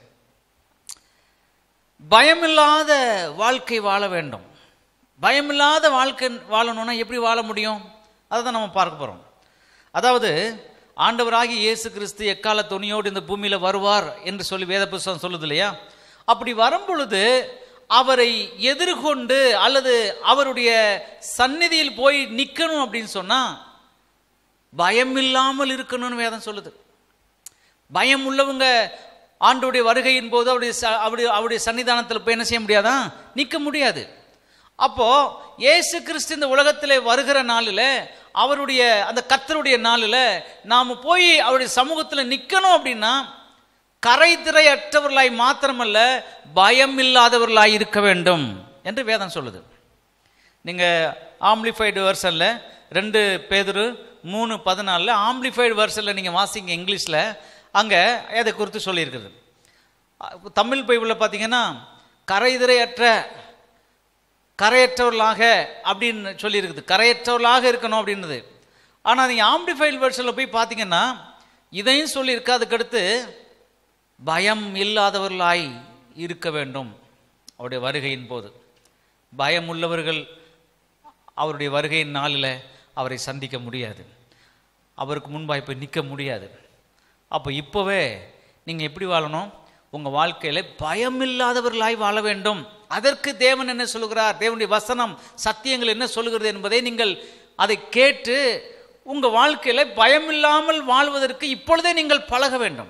A: பயமில்லாத வாழ்க்கை வாழ வேண்டும் பயமில்லாத வாழ்க்கை வாழணும்னா எப்படி வாழ முடியும் அதை தான் நம்ம பார்க்க போகிறோம் அதாவது ஆண்டவராகி இயேசு கிறிஸ்து எக்கால துணியோடு இந்த பூமியில் வருவார் என்று சொல்லி வேத புஸ்தகம் சொல்லுது இல்லையா அப்படி வரும் பொழுது அவரை எதிர்கொண்டு அல்லது அவருடைய சந்நிதியில் போய் நிற்கணும் அப்படின்னு சொன்னா பயம் இல்லாமல் இருக்கணும்னு வேதம் சொல்லுது பயம் உள்ளவங்க ஆண்டோடைய வருகையின் போது அவருடைய ச- அவருடைய அவருடைய சன்னிதானத்தில் போய் என்ன செய்ய முடியாதா நிற்க முடியாது அப்போ இயேசு கிறிஸ்து இந்த உலகத்திலே வருகிற நாளில் அவருடைய அந்த கர்த்தருடைய நாளில் நாம் போய் அவருடைய சமூகத்தில் நிற்கணும் அப்படின்னா கரை திரையற்றவர்களாய் மாத்திரமல்ல பயம் இல்லாதவர்களாய் இருக்க வேண்டும் என்று வேதம் சொல்லுது நீங்கள் ஆம்ப்ளிஃபைடு வெர்ஷனில் ரெண்டு பேதுரு மூணு பதினாலில் ஆம்ப்ளிஃபைடு வெர்ஷனில் நீங்கள் வாசிங்க இங்கிலீஷில் அங்கே அதை குறித்து சொல்லியிருக்குது அஹ் தமிழ் பைபிளில் பார்த்தீங்கன்னா கரைதிரையற்ற கரையற்றவர்களாக அப்படின்னு சொல்லியிருக்குது கரையற்றவர்களாக இருக்கணும் அப்படின்னுது ஆனால் நீங்கள் ஆம்ப்ளிஃபைடு வெர்ஷனில் போய் பார்த்தீங்கன்னா இதையும் சொல்லியிருக்கு அதுக்கடுத்து பயம் இல்லாதவர்களாய் இருக்க வேண்டும் அவருடைய வருகையின் போது பயம் உள்ளவர்கள் அவருடைய வருகையின் நாளில் அவரை சந்திக்க முடியாது அவருக்கு முன்பாக போய் நிற்க முடியாது அப்போ இப்போவே நீங்கள் எப்படி வாழணும் உங்கள் வாழ்க்கையில் பயம் இல்லாதவர்களாய் வாழ வேண்டும் அதற்கு தேவன் என்ன சொல்லுகிறார் தேவனுடைய வசனம் சத்தியங்கள் என்ன சொல்லுகிறது என்பதை நீங்கள் அதை கேட்டு உங்கள் வாழ்க்கையில் பயம் இல்லாமல் வாழ்வதற்கு இப்பொழுதே நீங்கள் பழக வேண்டும்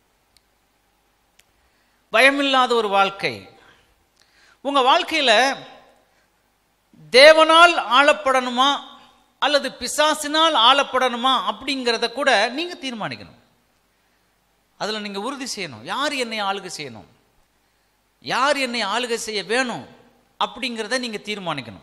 A: பயமில்லாத ஒரு வாழ்க்கை உங்க வாழ்க்கையில தேவனால் ஆளப்படணுமா அல்லது பிசாசினால் ஆளப்படணுமா அப்படிங்கிறத கூட நீங்க தீர்மானிக்கணும் அதுல நீங்க உறுதி செய்யணும் யார் என்னை ஆளுகை செய்யணும் யார் என்னை ஆளுகை செய்ய வேணும் அப்படிங்கிறத நீங்க தீர்மானிக்கணும்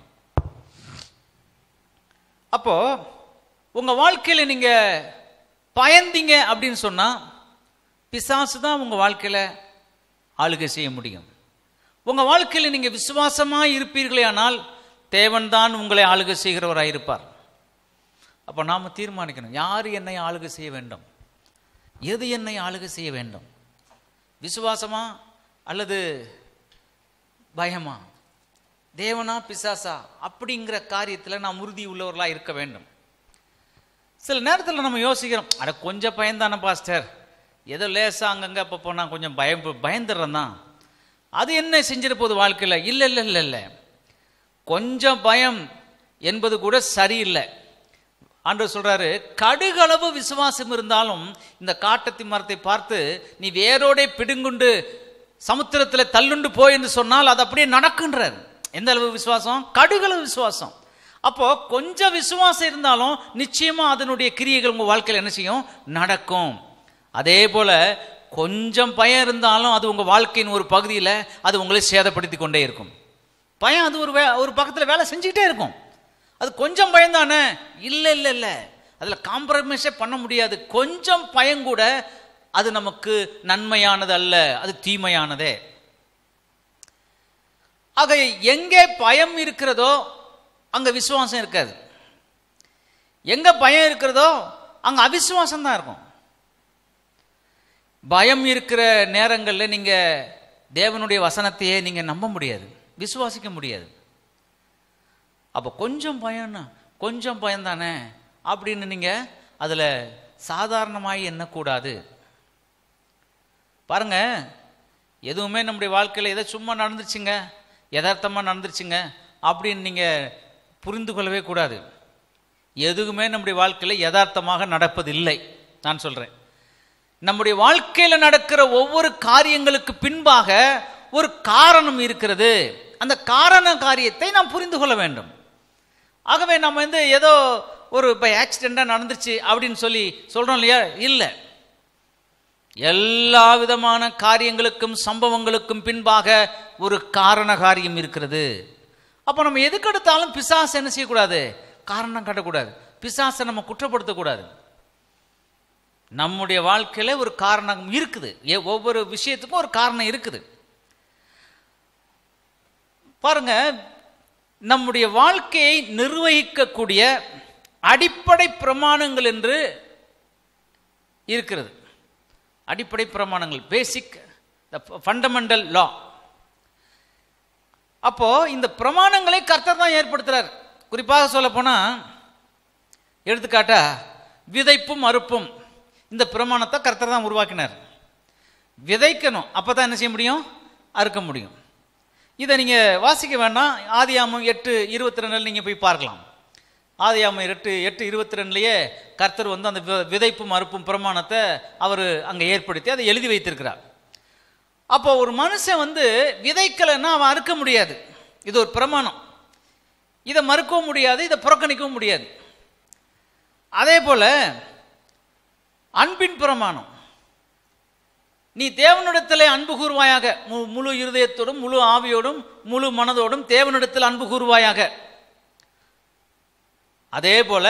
A: அப்போ உங்க வாழ்க்கையில நீங்க பயந்தீங்க அப்படின்னு சொன்னா பிசாசு தான் உங்க வாழ்க்கையில ஆளுகை செய்ய முடியும் உங்க வாழ்க்கையில் நீங்க விசுவாசமா இருப்பீர்களே ஆனால் தேவன் தான் உங்களை ஆளுகை செய்கிறவராய் இருப்பார் அப்ப நாம தீர்மானிக்கணும் யார் என்னை ஆளுகை செய்ய வேண்டும் எது என்னை ஆளுகை செய்ய வேண்டும் விசுவாசமா அல்லது பயமா தேவனா பிசாசா அப்படிங்கிற காரியத்தில் நாம் உறுதி உள்ளவர்களாக இருக்க வேண்டும் சில நேரத்தில் நம்ம யோசிக்கிறோம் அட கொஞ்சம் பயந்தானே பாஸ்டர் ஏதோ லேசாக அங்கங்கே அப்போ போனால் கொஞ்சம் பயம் பயந்துடுறேன் தான் அது என்ன செஞ்சிட போகுது வாழ்க்கையில் இல்லை இல்லை இல்லை இல்லை கொஞ்சம் பயம் என்பது கூட சரியில்லை ஆண்டவர் சொல்றாரு கடுகளவு விசுவாசம் இருந்தாலும் இந்த காட்டத்தி மரத்தை பார்த்து நீ வேரோடே பிடுங்குண்டு சமுத்திரத்தில் தள்ளுண்டு போய் என்று சொன்னால் அது அப்படியே நடக்குன்றார் எந்த அளவு விசுவாசம் கடுகளவு விசுவாசம் அப்போ கொஞ்சம் விசுவாசம் இருந்தாலும் நிச்சயமா அதனுடைய கிரியைகள் உங்க வாழ்க்கையில் என்ன செய்யும் நடக்கும் அதே போல கொஞ்சம் பயம் இருந்தாலும் அது உங்கள் வாழ்க்கையின் ஒரு பகுதியில் அது உங்களை சேதப்படுத்தி கொண்டே இருக்கும் பயம் அது ஒரு வே ஒரு பக்கத்தில் வேலை செஞ்சுக்கிட்டே இருக்கும் அது கொஞ்சம் பயம் தானே இல்லை இல்லை இல்லை அதில் காம்ப்ரமைஸே பண்ண முடியாது கொஞ்சம் பயம் கூட அது நமக்கு நன்மையானது அல்ல அது தீமையானதே ஆக எங்கே பயம் இருக்கிறதோ அங்கே விசுவாசம் இருக்காது எங்கே பயம் இருக்கிறதோ அங்கே அவிசுவாசம் தான் இருக்கும் பயம் இருக்கிற நேரங்களில் நீங்கள் தேவனுடைய வசனத்தையே நீங்கள் நம்ப முடியாது விசுவாசிக்க முடியாது அப்போ கொஞ்சம் பயம்னா கொஞ்சம் பயம் தானே அப்படின்னு நீங்கள் அதில் சாதாரணமாய் எண்ணக்கூடாது பாருங்க எதுவுமே நம்முடைய வாழ்க்கையில் ஏதோ சும்மா நடந்துருச்சுங்க யதார்த்தமாக நடந்துருச்சுங்க அப்படின்னு நீங்கள் புரிந்து கொள்ளவே கூடாது எதுவுமே நம்முடைய வாழ்க்கையில் யதார்த்தமாக நடப்பதில்லை நான் சொல்கிறேன் நம்முடைய வாழ்க்கையில் நடக்கிற ஒவ்வொரு காரியங்களுக்கு பின்பாக ஒரு காரணம் இருக்கிறது அந்த காரண காரியத்தை நாம் புரிந்து கொள்ள வேண்டும் ஆகவே நம்ம வந்து ஏதோ ஒரு இப்போ ஆக்சிடெண்ட்டாக நடந்துருச்சு அப்படின்னு சொல்லி சொல்கிறோம் இல்லையா இல்லை எல்லா விதமான காரியங்களுக்கும் சம்பவங்களுக்கும் பின்பாக ஒரு காரண காரியம் இருக்கிறது அப்போ நம்ம எதுக்கெடுத்தாலும் பிசாசு என்ன செய்யக்கூடாது காரணம் காட்டக்கூடாது பிசாசை நம்ம குற்றப்படுத்தக்கூடாது நம்முடைய வாழ்க்கையில் ஒரு காரணம் இருக்குது ஏ- ஒவ்வொரு விஷயத்துக்கும் ஒரு காரணம் இருக்குது பாருங்க நம்முடைய வாழ்க்கையை நிர்வகிக்கக்கூடிய அடிப்படை பிரமாணங்கள் என்று இருக்கிறது அடிப்படை பிரமாணங்கள் பேசிக் ஃபண்டமெண்டல் லா அப்போ இந்த பிரமாணங்களை கர்த்தர் தான் ஏற்படுத்துறார் குறிப்பாக சொல்ல போனா எடுத்துக்காட்டா விதைப்பும் அறுப்பும் இந்த பிரமாணத்தை கர்த்தர் தான் உருவாக்கினார் விதைக்கணும் அப்போ தான் என்ன செய்ய முடியும் அறுக்க முடியும் இதை நீங்கள் வாசிக்க வேண்டாம் ஆதியாமம் எட்டு இருபத்தி ரெண்டில் நீங்கள் போய் பார்க்கலாம் ஆதியாமம் எட்டு எட்டு இருபத்தி ரெண்டுலேயே கர்த்தர் வந்து அந்த வி- விதைப்பும் அறுப்பும் பிரமாணத்தை அவர் அங்கே ஏற்படுத்தி அதை எழுதி வைத்திருக்கிறார் அப்போ ஒரு மனுஷன் வந்து விதைக்கலைன்னா அவன் அறுக்க முடியாது இது ஒரு பிரமாணம் இதை மறுக்கவும் முடியாது இதை புறக்கணிக்கவும் முடியாது அதே போல அன்பின் பிரமாணம் நீ தேவனிடத்திலே அன்பு கூறுவாயாக மு- முழு இருதயத்தோடும் முழு ஆவியோடும் முழு மனதோடும் தேவனிடத்தில் அன்பு கூறுவாயாக அதே போல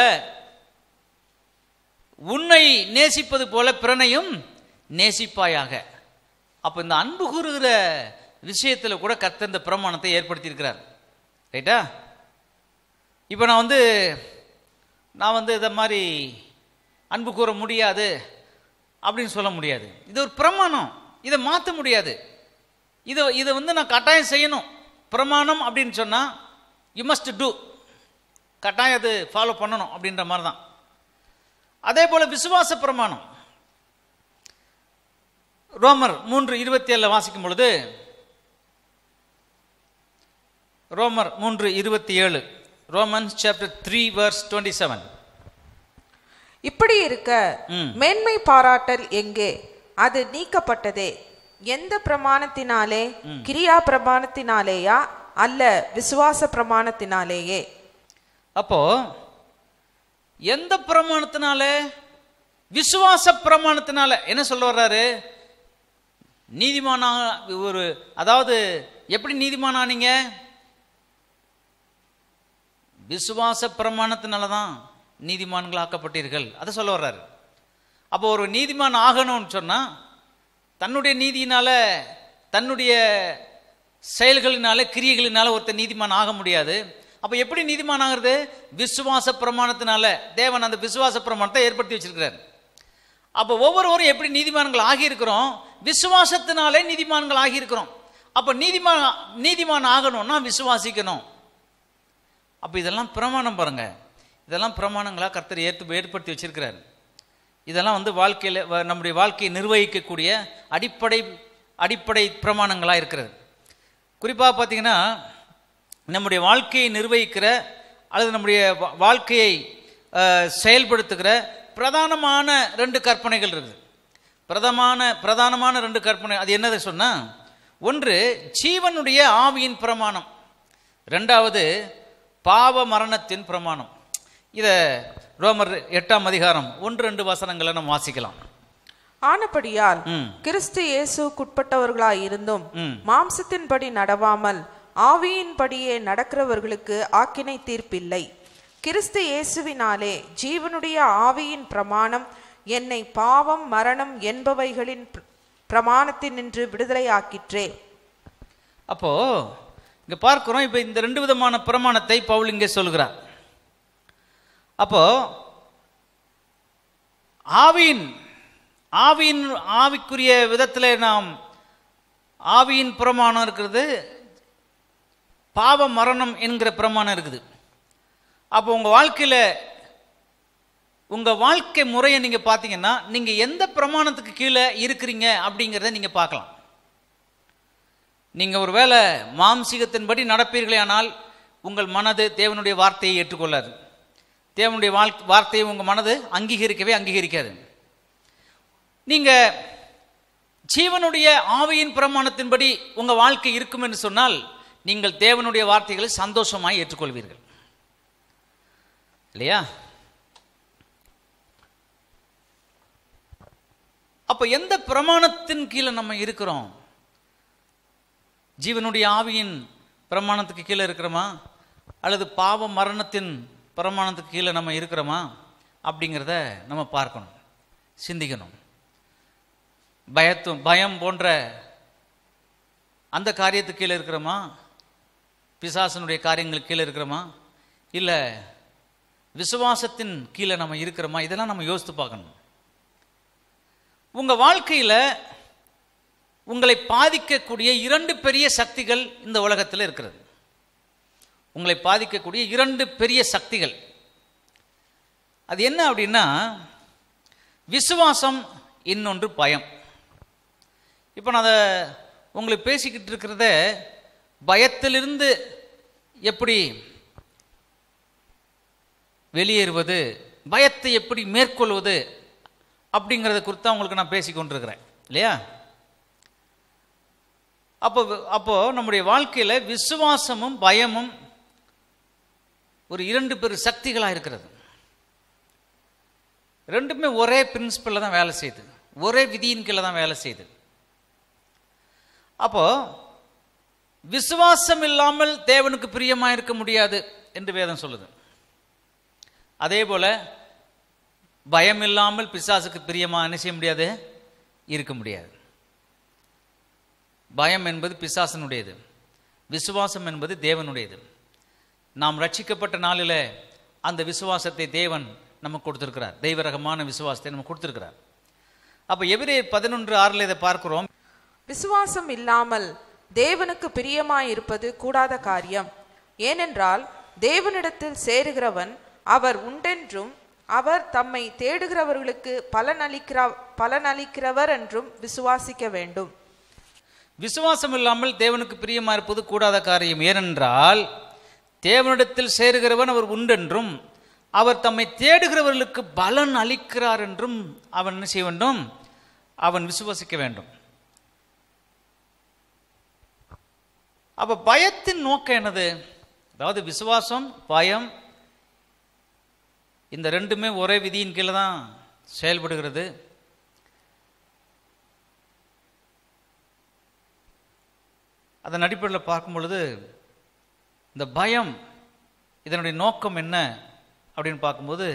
A: உன்னை நேசிப்பது போல பிறனையும் நேசிப்பாயாக அப்போ இந்த அன்பு கூறுகிற விஷயத்தில் கூட கர்த்தர் இந்த பிரமாணத்தை ஏற்படுத்தியிருக்கிறார் ரைட்டா இப்போ நான் வந்து நான் வந்து இதை மாதிரி அன்பு கூற முடியாது அப்படின்னு சொல்ல முடியாது இது ஒரு பிரமாணம் இதை மாற்ற முடியாது இதை இதை வந்து நான் கட்டாயம் செய்யணும் பிரமாணம் அப்படின்னு சொன்னால் யூ மஸ்ட் டூ கட்டாயம் அது ஃபாலோ பண்ணணும் அப்படின்ற மாதிரி தான் அதே போல் விசுவாச பிரமாணம் ரோமர் மூன்று இருபத்தி ஏழில் வாசிக்கும் பொழுது ரோமர் மூன்று இருபத்தி ஏழு Romans chapter three verse twenty seven
B: இப்படி இருக்க
A: ம்.
B: மேன்மை பாராட்டல் எங்கே அது நீக்கப்பட்டதே எந்த பிரமாணத்தினாலே கிரியா பிரமாணத்தினாலேயா அல்ல விசுவாச பிரமாணத்தினாலேயே
A: அப்போ எந்த பிரமாணத்தினால விசுவாச பிரமாணத்தினால என்ன சொல்ல வர்றாரு நீதிமானாக ஒரு அதாவது எப்படி நீதிமானானீங்க விசுவாச பிரமாணத்தினால தான் நீதிமான்கள் ஆக்கப்பட்டீர்கள் அதை சொல்ல வர்றாரு அப்போ ஒரு நீதிமான் ஆகணும்னு சொன்னா தன்னுடைய நீதியினால தன்னுடைய செயல்களினால கிரியைகளினால ஒருத்தர் நீதிமான் ஆக முடியாது அப்போ எப்படி நீதிமான் ஆகிறது விசுவாச பிரமாணத்தினால தேவன் அந்த விசுவாச பிரமாணத்தை ஏற்படுத்தி வச்சிருக்கிறார் அப்போ ஒவ்வொருவரும் எப்படி நீதிமான்கள் ஆகியிருக்கிறோம் விசுவாசத்தினாலே நீதிமான்கள் ஆகியிருக்கிறோம் அப்போ நீதிமான் நீதிமான் ஆகணும்னா விசுவாசிக்கணும் அப்போ இதெல்லாம் பிரமாணம் பாருங்க இதெல்லாம் பிரமாணங்களாக கர்த்தர் ஏற்று ஏற்படுத்தி வச்சிருக்கிறார் இதெல்லாம் வந்து வாழ்க்கையில் வ- நம்முடைய வாழ்க்கையை நிர்வகிக்கக்கூடிய அடிப்படை அடிப்படை பிரமாணங்களாக இருக்கிறது குறிப்பாக பார்த்தீங்கன்னா நம்முடைய வாழ்க்கையை நிர்வகிக்கிற அல்லது நம்முடைய வா- வாழ்க்கையை அஹ், செயல்படுத்துகிற பிரதானமான ரெண்டு கற்பனைகள் இருக்குது பிரதமான பிரதானமான ரெண்டு கற்பனை அது என்னது சொன்னால் ஒன்று ஜீவனுடைய ஆவியின் பிரமாணம் ரெண்டாவது பாவ மரணத்தின் பிரமாணம் இதை ரோமர் எட்டாம் அதிகாரம் ஒன்று ரெண்டு வசனங்களை நம்ம வாசிக்கலாம்
B: ஆனபடியால்
A: ம்.
B: கிறிஸ்து இயேசுக்குட்பட்டவர்களாய் இருந்தும்
A: ம்.
B: மாம்சத்தின்படி நடவாமல் ஆவியின்படியே நடக்கிறவர்களுக்கு ஆக்கினை தீர்ப்பில்லை கிறிஸ்து இயேசுவினாலே ஜீவனுடைய ஆவியின் பிரமாணம் என்னை பாவம் மரணம் என்பவைகளின் பிர- பிரமாணத்தினின்று விடுதலையாக்கிற்றே
A: அப்போ இங்க பார்க்கிறோம் இப்ப இந்த ரெண்டு விதமான பிரமாணத்தை பவுல் இங்கே சொல்கிறார் அப்போ ஆவியின் ஆவியின் ஆவிக்குரிய விதத்தில் நாம் ஆவியின் பிரமாணம் இருக்கிறது பாவ மரணம் என்கிற பிரமாணம் இருக்குது அப்போ உங்க வாழ்க்கையில உங்க வாழ்க்கை முறையை நீங்க பார்த்தீங்கன்னா நீங்க எந்த பிரமாணத்துக்கு கீழே இருக்கிறீங்க அப்படிங்கிறத நீங்க பார்க்கலாம் நீங்க ஒருவேளை மாம்சீகத்தின்படி நடப்பீர்களே ஆனால் உங்கள் மனது தேவனுடைய வார்த்தையை ஏற்றுக்கொள்ளாது தேவனுடைய வாழ் வார்த்தையை உங்க மனது அங்கீகரிக்கவே அங்கீகரிக்காது நீங்க ஜீவனுடைய ஆவியின் பிரமாணத்தின்படி உங்க வாழ்க்கை இருக்கும் என்று சொன்னால் நீங்கள் தேவனுடைய வார்த்தைகளை சந்தோஷமாய் ஏற்றுக்கொள்வீர்கள் இல்லையா அப்ப எந்த பிரமாணத்தின் கீழே நம்ம இருக்கிறோம் ஜீவனுடைய ஆவியின் பிரமாணத்துக்கு கீழே இருக்கிறோமா அல்லது பாவ மரணத்தின் பிரமாணத்துக்கு கீழே நம்ம இருக்கிறோமா அப்படிங்கிறத நம்ம பார்க்கணும் சிந்திக்கணும் பயத்தும் பயம் போன்ற அந்த காரியத்துக்கு கீழே இருக்கிறோமா பிசாசனுடைய காரியங்களுக்கு கீழே இருக்கிறோமா இல்லை விசுவாசத்தின் கீழே நம்ம இருக்கிறோமா இதெல்லாம் நம்ம யோசித்து பார்க்கணும் உங்க வாழ்க்கையில உங்களை பாதிக்கக்கூடிய இரண்டு பெரிய சக்திகள் இந்த உலகத்தில் இருக்கிறது உங்களை பாதிக்கக்கூடிய இரண்டு பெரிய சக்திகள் அது என்ன அப்படின்னா விசுவாசம் இன்னொன்று பயம் இப்போ நான் அதை உங்களுக்கு பேசிக்கிட்டு இருக்கிறத பயத்திலிருந்து எப்படி வெளியேறுவது பயத்தை எப்படி மேற்கொள்வது அப்படிங்கிறத குறித்து உங்களுக்கு நான் பேசி கொண்டிருக்கிறேன் இல்லையா அப்போ அப்போ நம்முடைய வாழ்க்கையில விசுவாசமும் பயமும் ஒரு இரண்டு பெரு சக்திகளாக இருக்கிறது ரெண்டுமே ஒரே பிரின்சிபல்ல தான் வேலை செய்யுது ஒரே விதியின் கீழே தான் வேலை செய்யுது அப்போ விசுவாசம் இல்லாமல் தேவனுக்கு பிரியமா இருக்க முடியாது என்று வேதம் சொல்லுது அதே போல பயம் இல்லாமல் பிசாசுக்கு பிரியமா என்ன செய்ய முடியாது இருக்க முடியாது பயம் என்பது பிசாசனுடையது விசுவாசம் என்பது தேவனுடையது நாம் ரட்சிக்கப்பட்ட நாளில் அந்த விசுவாசத்தை தேவன் நமக்கு கொடுத்திருக்கிறார் தெய்வரகமான விசுவாசத்தை நமக்கு கொடுத்திருக்கிறார் அப்ப எபிரேயர் பதினொன்று ஆறில் இதை பார்க்கிறோம்
B: விசுவாசம் இல்லாமல் தேவனுக்கு பிரியமாயிருப்பது கூடாத காரியம் ஏனென்றால் தேவனிடத்தில் சேருகிறவன் அவர் உண்டென்றும் அவர் தம்மை தேடுகிறவர்களுக்கு பலனளிக்கிற பலனளிக்கிறவர் என்றும் விசுவாசிக்க வேண்டும்
A: விசுவாசம் இல்லாமல் தேவனுக்கு பிரியமா இருப்பது கூடாத காரியம் ஏனென்றால் தேவனிடத்தில் சேருகிறவன் அவர் உண்டென்றும் அவர் தம்மை தேடுகிறவர்களுக்கு பலன் அளிக்கிறார் என்றும் அவன் என்ன செய்ய வேண்டும் அவன் விசுவாசிக்க வேண்டும் அப்ப பயத்தின் நோக்கம் என்னது அதாவது விசுவாசம் பயம் இந்த ரெண்டுமே ஒரே விதியின் கீழே தான் செயல்படுகிறது அதன் அடிப்படையில் பார்க்கும் பொழுது இந்த பயம் இதனுடைய நோக்கம் என்ன அப்படின்னு பார்க்கும்போது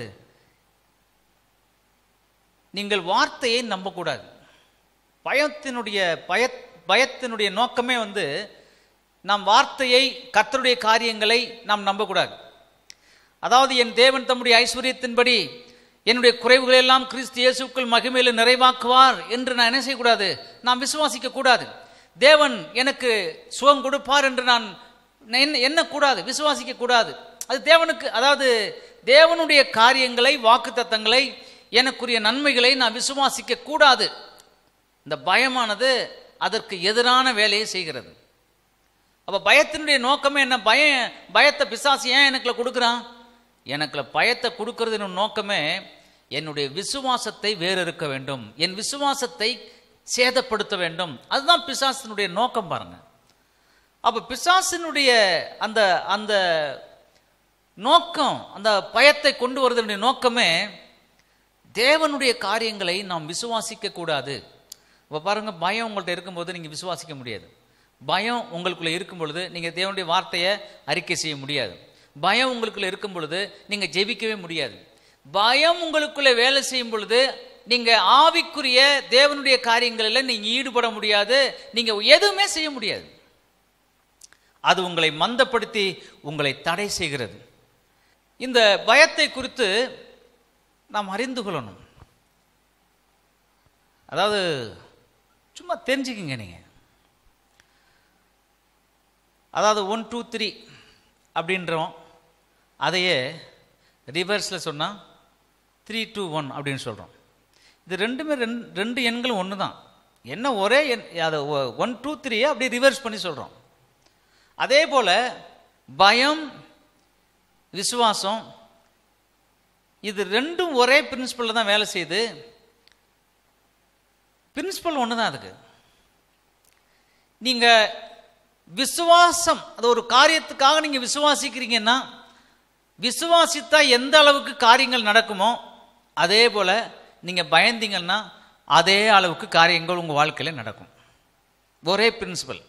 A: நீங்கள் வார்த்தையை நம்பக்கூடாது பயத்தினுடைய பய பயத்தினுடைய நோக்கமே வந்து நாம் வார்த்தையை கர்த்தருடைய காரியங்களை நாம் நம்பக்கூடாது அதாவது என் தேவன் தம்முடைய ஐஸ்வர்யத்தின்படி என்னுடைய குறைவுகளை எல்லாம் கிறிஸ்து இயேசுக்குள் மகிமையில் நிறைவாக்குவார் என்று நான் என்ன செய்யக்கூடாது நான் விசுவாசிக்க கூடாது தேவன் எனக்கு சுகம் கொடுப்பார் என்று நான் என்ன எண்ணக்கூடாது விசுவாசிக்க கூடாது அது தேவனுக்கு அதாவது தேவனுடைய காரியங்களை வாக்குத்தத்தங்களை எனக்குரிய நன்மைகளை நான் விசுவாசிக்க கூடாது இந்த பயமானது அதற்கு எதிரான வேலையை செய்கிறது அப்ப பயத்தினுடைய நோக்கமே என்ன பயம் பயத்தை பிசாசு ஏன் எனக்குள்ள கொடுக்குறான் எனக்குள்ள பயத்தை கொடுக்கறது நோக்கமே என்னுடைய விசுவாசத்தை வேறு இருக்க வேண்டும் என் விசுவாசத்தை சேதப்படுத்த வேண்டும் அதுதான் பிசாசினுடைய நோக்கம் பாருங்க அப்ப பிசாசினுடைய அந்த அந்த நோக்கம் அந்த பயத்தை கொண்டு வருவதனுடைய நோக்கமே தேவனுடைய காரியங்களை நாம் விசுவாசிக்க கூடாது இப்போ பாருங்க பயம் உங்கள்கிட்ட இருக்கும்போது நீங்கள் விசுவாசிக்க முடியாது பயம் உங்களுக்குள்ள இருக்கும் பொழுது நீங்கள் தேவனுடைய வார்த்தையை அறிக்கை செய்ய முடியாது பயம் உங்களுக்குள்ள இருக்கும் பொழுது நீங்கள் ஜெபிக்கவே முடியாது பயம் உங்களுக்குள்ள வேலை செய்யும் பொழுது நீங்க ஆவிக்குரிய தேவனுடைய காரியங்களில் நீங்க ஈடுபட முடியாது நீங்க எதுவுமே செய்ய முடியாது அது உங்களை மந்தப்படுத்தி உங்களை தடை செய்கிறது இந்த பயத்தை குறித்து நாம் அறிந்து கொள்ளணும் அதாவது சும்மா தெரிஞ்சுக்கிங்க நீங்க அதாவது ஒன் டூ த்ரீ அப்படின்றோம் அதையே ரிவர்ஸில் சொன்னால் த்ரீ டூ ஒன் அப்படின்னு சொல்கிறோம் இது ரெண்டுமே ரெண்டு ரெண்டு எண்களும் ஒன்று தான் என்ன ஒரே எண் அதை ஒன் டூ த்ரீயை அப்படியே ரிவர்ஸ் பண்ணி சொல்கிறோம் அதே போல் பயம் விசுவாசம் இது ரெண்டும் ஒரே பிரின்சிபலில் தான் வேலை செய்யுது பிரின்சிபல் ஒன்று தான் அதுக்கு நீங்கள் விசுவாசம் அது ஒரு காரியத்துக்காக நீங்கள் விசுவாசிக்கிறீங்கன்னா விசுவாசித்தா எந்த அளவுக்கு காரியங்கள் நடக்குமோ அதே போல் நீங்கள் பயந்தீங்கன்னா அதே அளவுக்கு காரியங்கள் உங்கள் வாழ்க்கையில் நடக்கும் ஒரே பிரின்சிபல்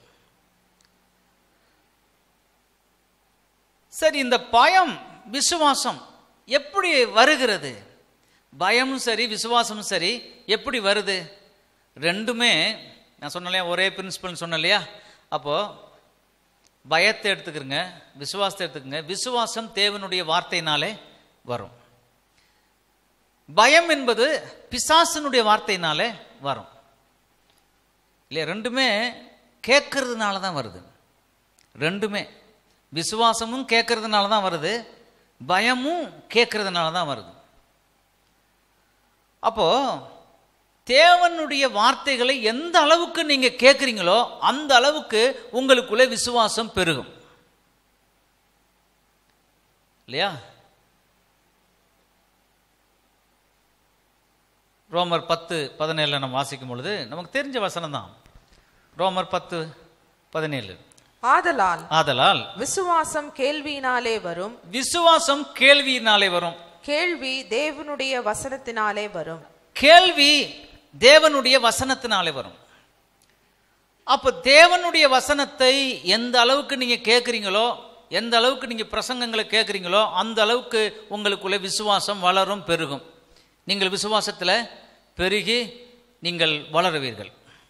A: சரி இந்த பயம் விசுவாசம் எப்படி வருகிறது பயமும் சரி விசுவாசமும் சரி எப்படி வருது ரெண்டுமே நான் சொன்னலையா ஒரே பிரின்சிபல்னு சொன்னேன் இல்லையா அப்போது பயத்தை எடுத்துக்கிறங்க விசுவாசத்தை எடுத்துக்கங்க விசுவாசம் தேவனுடைய வார்த்தையினாலே வரும் பயம் என்பது பிசாசனுடைய வார்த்தையினாலே வரும் இல்லையா ரெண்டுமே கேட்கறதுனால தான் வருது ரெண்டுமே விசுவாசமும் கேட்கறதுனால தான் வருது பயமும் கேட்கறதுனால தான் வருது அப்போ தேவனுடைய வார்த்தைகளை எந்த அளவுக்கு நீங்க கேட்குறீங்களோ அந்த அளவுக்கு உங்களுக்குள்ளே விசுவாசம் பெருகும் இல்லையா ரோமர் பத்து பதினேழுல நம்ம வாசிக்கும் பொழுது நமக்கு தெரிஞ்ச வசனம் தான் ரோமர் பத்து பதினேழு
B: ஆதலால்
A: ஆதலால்
B: விசுவாசம் கேள்வியினாலே வரும்
A: விசுவாசம் கேள்வியினாலே வரும்
B: கேள்வி தேவனுடைய வசனத்தினாலே வரும்
A: கேள்வி தேவனுடைய வசனத்தினாலே வரும் அப்ப தேவனுடைய வசனத்தை எந்த அளவுக்கு நீங்க கேட்குறீங்களோ எந்த அளவுக்கு நீங்க பிரசங்கங்களை கேட்குறீங்களோ அந்த அளவுக்கு உங்களுக்குள்ள விசுவாசம் வளரும் பெருகும் நீங்கள் விசுவாசத்தில் பெருகி நீங்கள் வளருவீர்கள்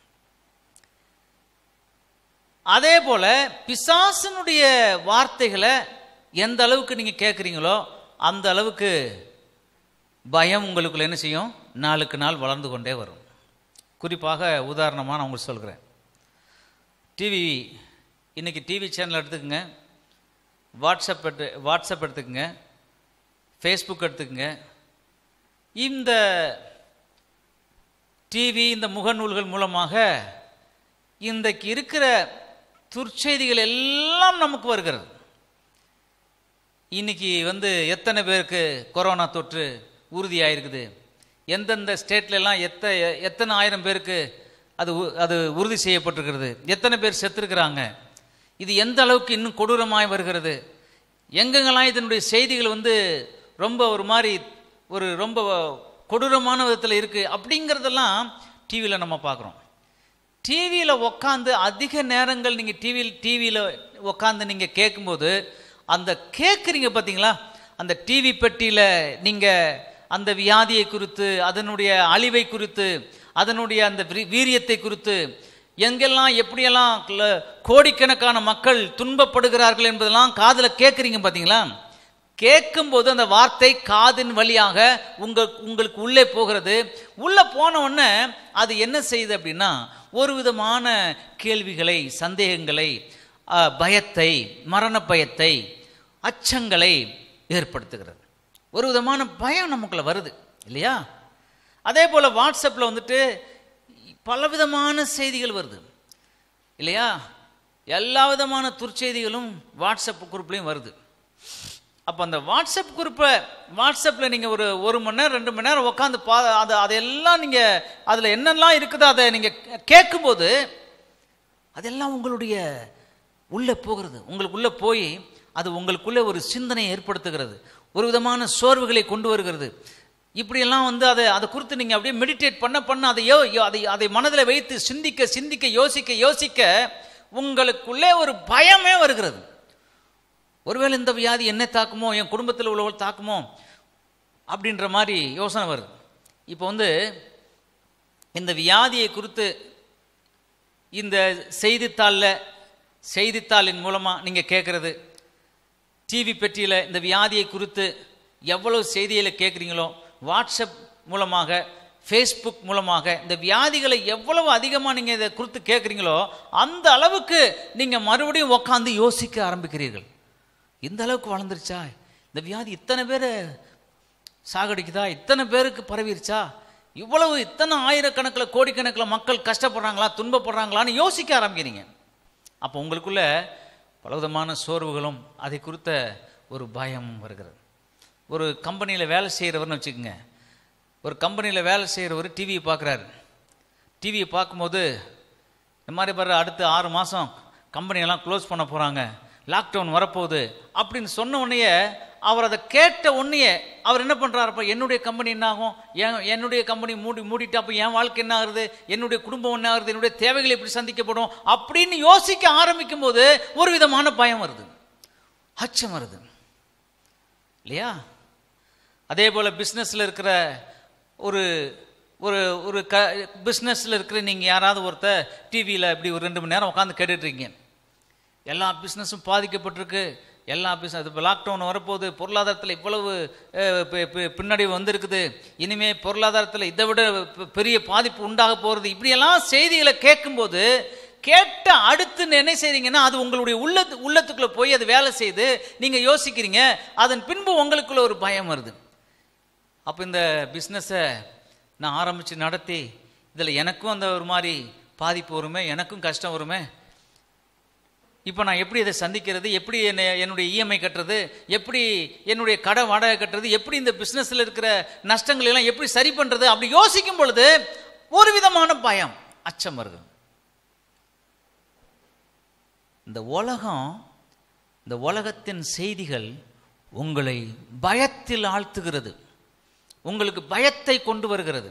A: அதே போல பிசாசனுடைய வார்த்தைகளை எந்த அளவுக்கு நீங்க கேட்குறீங்களோ அந்த அளவுக்கு பயம் உங்களுக்குள்ள என்ன செய்யும் நாளுக்கு நாள் வளர்ந்து கொண்டே வரும் குறிப்பாக உதாரணமாக நான் உங்களுக்கு சொல்கிறேன் டிவி இன்னைக்கு டிவி சேனல் எடுத்துக்கங்க வாட்ஸ்அப் எடுத்து வாட்ஸ்அப் எடுத்துக்கங்க ஃபேஸ்புக் எடுத்துக்கங்க இந்த டிவி இந்த முகநூல்கள் மூலமாக இன்றைக்கு இருக்கிற துர்ச்செய்திகள் எல்லாம் நமக்கு வருகிறது இன்னைக்கு வந்து எத்தனை பேருக்கு கொரோனா தொற்று உறுதியாயிருக்குது எந்தெந்த ஸ்டேட்ல எல்லாம் எத்த எத்தனை ஆயிரம் பேருக்கு அது உ- அது உறுதி செய்யப்பட்டிருக்கிறது எத்தனை பேர் செத்துருக்கிறாங்க இது எந்த அளவுக்கு இன்னும் கொடூரமாய் வருகிறது எங்கெங்கெல்லாம் இதனுடைய செய்திகள் வந்து ரொம்ப ஒரு மாதிரி ஒரு ரொம்ப கொடூரமான விதத்தில் இருக்குது அப்படிங்கிறதெல்லாம் டிவியில் நம்ம பார்க்குறோம் டிவியில் உக்காந்து அதிக நேரங்கள் நீங்கள் டிவியில் டிவியில் உக்காந்து நீங்கள் கேட்கும்போது அந்த கேட்குறீங்க பார்த்தீங்களா அந்த டிவி பெட்டியில் நீங்கள் அந்த வியாதியை குறித்து அதனுடைய அழிவை குறித்து அதனுடைய அந்த வீ- வீரியத்தை குறித்து எங்கெல்லாம் எப்படியெல்லாம் ல- கோடிக்கணக்கான மக்கள் துன்பப்படுகிறார்கள் என்பதெல்லாம் காதில் கேட்குறீங்க பார்த்தீங்களா கேட்கும்போது அந்த வார்த்தை காதின் வழியாக உங்க உங்களுக்கு உள்ளே போகிறது உள்ளே போன உடனே அது என்ன செய்யுது அப்படின்னா ஒரு விதமான கேள்விகளை சந்தேகங்களை அஹ், பயத்தை மரண பயத்தை அச்சங்களை ஏற்படுத்துகிறது ஒரு விதமான பயம் நமக்குள்ள வருது இல்லையா அதே போல் வாட்ஸ்அப்பில் வந்துட்டு பலவிதமான செய்திகள் வருது இல்லையா எல்லா விதமான துர்ச்செய்திகளும் வாட்ஸ்அப் குரூப்லேயும் வருது அப்போ அந்த வாட்ஸ்அப் குரூப்பை வாட்ஸ்அப்பில் நீங்கள் ஒரு ஒரு மணி நேரம் ரெண்டு மணி நேரம் உட்காந்து பா அதை அதையெல்லாம் நீங்கள் அதில் என்னெல்லாம் இருக்குதோ அதை நீங்கள் கேட்கும்போது அதெல்லாம் உங்களுடைய உள்ளே போகிறது உங்களுக்கு உள்ளே போய் அது உங்களுக்குள்ளே ஒரு சிந்தனையை ஏற்படுத்துகிறது ஒரு விதமான சோர்வுகளை கொண்டு வருகிறது இப்படியெல்லாம் வந்து அதை அதை குறித்து நீங்கள் அப்படியே மெடிடேட் பண்ண பண்ண அதை யோ யோ- அதை அதை மனதில் வைத்து சிந்திக்க சிந்திக்க யோசிக்க யோசிக்க உங்களுக்குள்ளே ஒரு பயமே வருகிறது ஒருவேளை இந்த வியாதி என்ன தாக்குமோ என் குடும்பத்தில் உள்ளவர்கள் தாக்குமோ அப்படின்ற மாதிரி யோசனை வருது இப்போ வந்து இந்த வியாதியை குறித்து இந்த செய்தித்தாளில் செய்தித்தாளின் மூலமாக நீங்கள் கேட்குறது டிவி பெட்டியில் இந்த வியாதியை குறித்து எவ்வளவு செய்திகளை கேட்குறீங்களோ வாட்ஸ்அப் மூலமாக ஃபேஸ்புக் மூலமாக இந்த வியாதிகளை எவ்வளவு அதிகமாக நீங்கள் இதை குறித்து கேட்குறீங்களோ அந்த அளவுக்கு நீங்கள் மறுபடியும் உட்காந்து யோசிக்க ஆரம்பிக்கிறீர்கள் இந்த அளவுக்கு வளர்ந்துருச்சா இந்த வியாதி இத்தனை பேரை சாகடிக்குதா இத்தனை பேருக்கு பரவிருச்சா இவ்வளவு இத்தனை ஆயிரக்கணக்கில் கோடிக்கணக்கில் மக்கள் கஷ்டப்படுறாங்களா துன்பப்படுறாங்களான்னு யோசிக்க ஆரம்பிக்கிறீங்க அப்போ உங்களுக்குள்ள பலவிதமான சோர்வுகளும் அதை குறித்த ஒரு பயம் வருகிறது ஒரு கம்பெனியில் வேலை செய்கிறவர்னு வச்சுக்கோங்க ஒரு கம்பெனியில் வேலை செய்கிறவர் டிவியை பார்க்குறாரு டிவியை பார்க்கும்போது இந்த மாதிரி பாரு அடுத்த ஆறு மாதம் கம்பெனியெல்லாம் க்ளோஸ் பண்ண போகிறாங்க லாக்டவுன் வரப்போகுது அப்படின்னு சொன்ன உடனே அவர் அதை கேட்ட உடனே அவர் என்ன பண்ணுறாரு அப்போ என்னுடைய கம்பெனி என்ன ஆகும் என் என்னுடைய கம்பெனி மூடி மூடிட்டு அப்போ என் வாழ்க்கை என்ன ஆகுது என்னுடைய குடும்பம் என்ன ஆகுது என்னுடைய தேவைகள் எப்படி சந்திக்கப்படும் அப்படின்னு யோசிக்க ஆரம்பிக்கும் போது ஒரு விதமான பயம் வருது அச்சம் வருது இல்லையா அதே போல் பிஸ்னஸில் இருக்கிற ஒரு ஒரு ஒரு க பிஸ்னஸில் இருக்கிற நீங்கள் யாராவது ஒருத்தர் டிவியில் இப்படி ஒரு ரெண்டு மணி நேரம் உட்காந்து கேட்டுட்ருக்கீங்க எல்லா பிஸ்னஸும் பாதிக்கப்பட்டிருக்கு எல்லா பிஸ்னஸ் இப்போ லாக்டவுன் வரப்போகுது பொருளாதாரத்தில் இவ்வளவு அஹ், பி- பி- பின்னடைவு வந்திருக்குது இனிமே பொருளாதாரத்தில் இதை விட பெ- பெரிய பாதிப்பு உண்டாக போகிறது இப்படியெல்லாம் செய்திகளை கேட்கும்போது கேட்ட அடுத்து என்ன செய்றீங்கன்னா அது உங்களுடைய உள்ளத்து உள்ளத்துக்குள்ளே போய் அது வேலை செய்து நீங்கள் யோசிக்கிறீங்க அதன் பின்பு உங்களுக்குள்ள ஒரு பயம் வருது அப்போ இந்த பிஸ்னஸை நான் ஆரம்பித்து நடத்தி இதில் எனக்கும் அந்த ஒரு மாதிரி பாதிப்பு வருமே எனக்கும் கஷ்டம் வருமே இப்போ நான் எப்படி இதை சந்திக்கிறது எப்படி என்னை என்னுடைய இஎம்ஐ கட்டுறது எப்படி என்னுடைய கடை வாடகை கட்டுறது எப்படி இந்த பிஸ்னஸில் இருக்கிற நஷ்டங்களை எல்லாம் எப்படி சரி பண்ணுறது அப்படி யோசிக்கும் பொழுது ஒரு விதமான பயம் அச்சம் வருது இந்த உலகம் இந்த உலகத்தின் செய்திகள் உங்களை பயத்தில் ஆழ்த்துகிறது உங்களுக்கு பயத்தை கொண்டு வருகிறது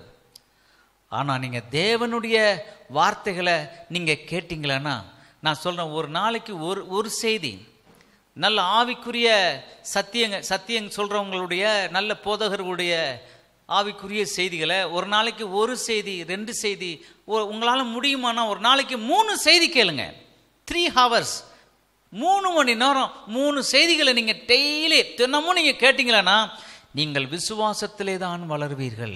A: ஆனால் நீங்கள் தேவனுடைய வார்த்தைகளை நீங்கள் கேட்டீங்களன்னா நான் சொல்கிறேன் ஒரு நாளைக்கு ஒரு ஒரு செய்தி நல்ல ஆவிக்குரிய சத்தியங்க சத்தியங்க சொல்கிறவங்களுடைய நல்ல போதகர்களுடைய ஆவிக்குரிய செய்திகளை ஒரு நாளைக்கு ஒரு செய்தி ரெண்டு செய்தி ஒரு உங்களால் முடியுமானா ஒரு நாளைக்கு மூணு செய்தி கேளுங்க த்ரீ ஹவர்ஸ் மூணு மணி நேரம் மூணு செய்திகளை நீங்கள் டெய்லி தினமும் நீங்கள் கேட்டீங்களன்னா நீங்கள் விசுவாசத்திலே தான் வளருவீர்கள்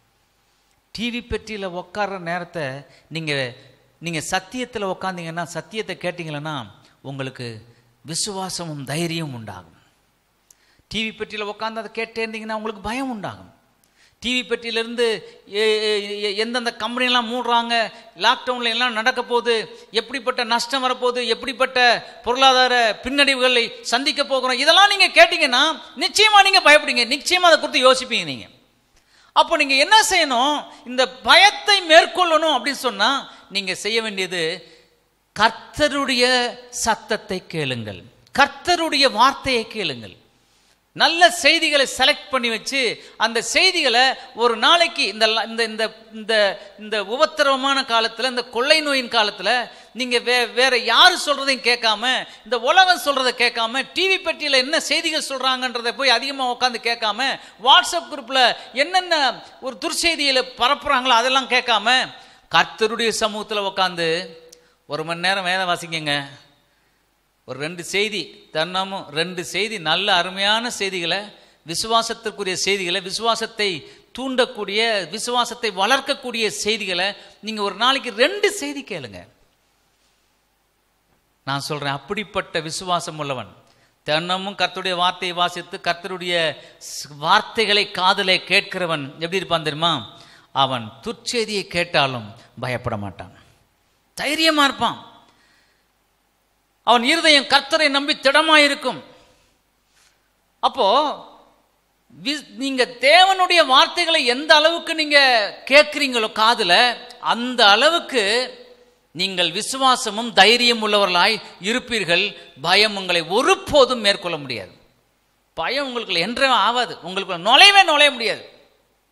A: டிவி பெட்டியில் உட்கார்ற நேரத்தை நீங்கள் நீங்கள் சத்தியத்தில் உட்காந்தீங்கன்னா சத்தியத்தை கேட்டிங்களன்னா உங்களுக்கு விசுவாசமும் தைரியமும் உண்டாகும் டிவி பெட்டியில் உட்காந்து அதை கேட்டே இருந்தீங்கன்னா உங்களுக்கு பயம் உண்டாகும் டிவி பெட்டியிலேருந்து எந்தெந்த கம்பெனிலாம் மூடுறாங்க லாக்டவுனில் எல்லாம் நடக்க போகுது எப்படிப்பட்ட நஷ்டம் வரப்போகுது எப்படிப்பட்ட பொருளாதார பின்னடைவுகளை சந்திக்க போகிறோம் இதெல்லாம் நீங்கள் கேட்டிங்கன்னா நிச்சயமாக நீங்கள் பயப்படுங்க நிச்சயமாக அதை குறித்து யோசிப்பீங்க நீங்கள் அப்போ நீங்கள் என்ன செய்யணும் இந்த பயத்தை மேற்கொள்ளணும் அப்படின்னு சொன்னால் நீங்கள் செய்ய வேண்டியது கர்த்தருடைய சத்தத்தை கேளுங்கள் கர்த்தருடைய வார்த்தையை கேளுங்கள் நல்ல செய்திகளை செலக்ட் பண்ணி வச்சு அந்த செய்திகளை ஒரு நாளைக்கு இந்த ல- இந்த இந்த இந்த இந்த உபத்திரவமான காலத்தில் இந்த கொள்ளை நோயின் காலத்தில் நீங்கள் வே வேற யார் சொல்கிறதையும் கேட்காம இந்த உலகம் சொல்கிறத கேட்காம டிவி பெட்டியில் என்ன செய்திகள் சொல்கிறாங்கன்றதை போய் அதிகமாக உட்காந்து கேட்காம வாட்ஸ்அப் குரூப்பில் என்னென்ன ஒரு துர்செய்திகளை பரப்புகிறாங்களோ அதெல்லாம் கேட்காம கர்த்தருடைய சமூகத்தில் உட்காந்து ஒரு மணி நேரம் வேத வாசிக்கங்க ஒரு ரெண்டு செய்தி தினமும் ரெண்டு செய்தி நல்ல அருமையான செய்திகளை விசுவாசத்திற்குரிய செய்திகளை விசுவாசத்தை தூண்டக்கூடிய விசுவாசத்தை வளர்க்கக்கூடிய செய்திகளை நீங்கள் ஒரு நாளைக்கு ரெண்டு செய்தி கேளுங்க நான் சொல்கிறேன் அப்படிப்பட்ட விசுவாசம் உள்ளவன் தினமும் கர்த்தருடைய வார்த்தையை வாசித்து கர்த்தருடைய ஸ்- வார்த்தைகளை காதலை கேட்கிறவன் எப்படி இருப்பான் தெரியுமா அவன் துர்ச்செய்தியை கேட்டாலும் பயப்பட மாட்டான் தைரியமா இருப்பான் அவன் இருதயம் கர்த்தரை நம்பி திடமாயிருக்கும் அப்போ வி- நீங்க தேவனுடைய வார்த்தைகளை எந்த அளவுக்கு நீங்க கேட்குறீங்களோ காதுல அந்த அளவுக்கு நீங்கள் விசுவாசமும் தைரியம் உள்ளவர்களாய் இருப்பீர்கள் பயம் உங்களை ஒருபோதும் மேற்கொள்ள முடியாது பயம் உங்களுக்கு என்றே ஆகாது உங்களுக்கு நுழையவே நுழைய முடியாது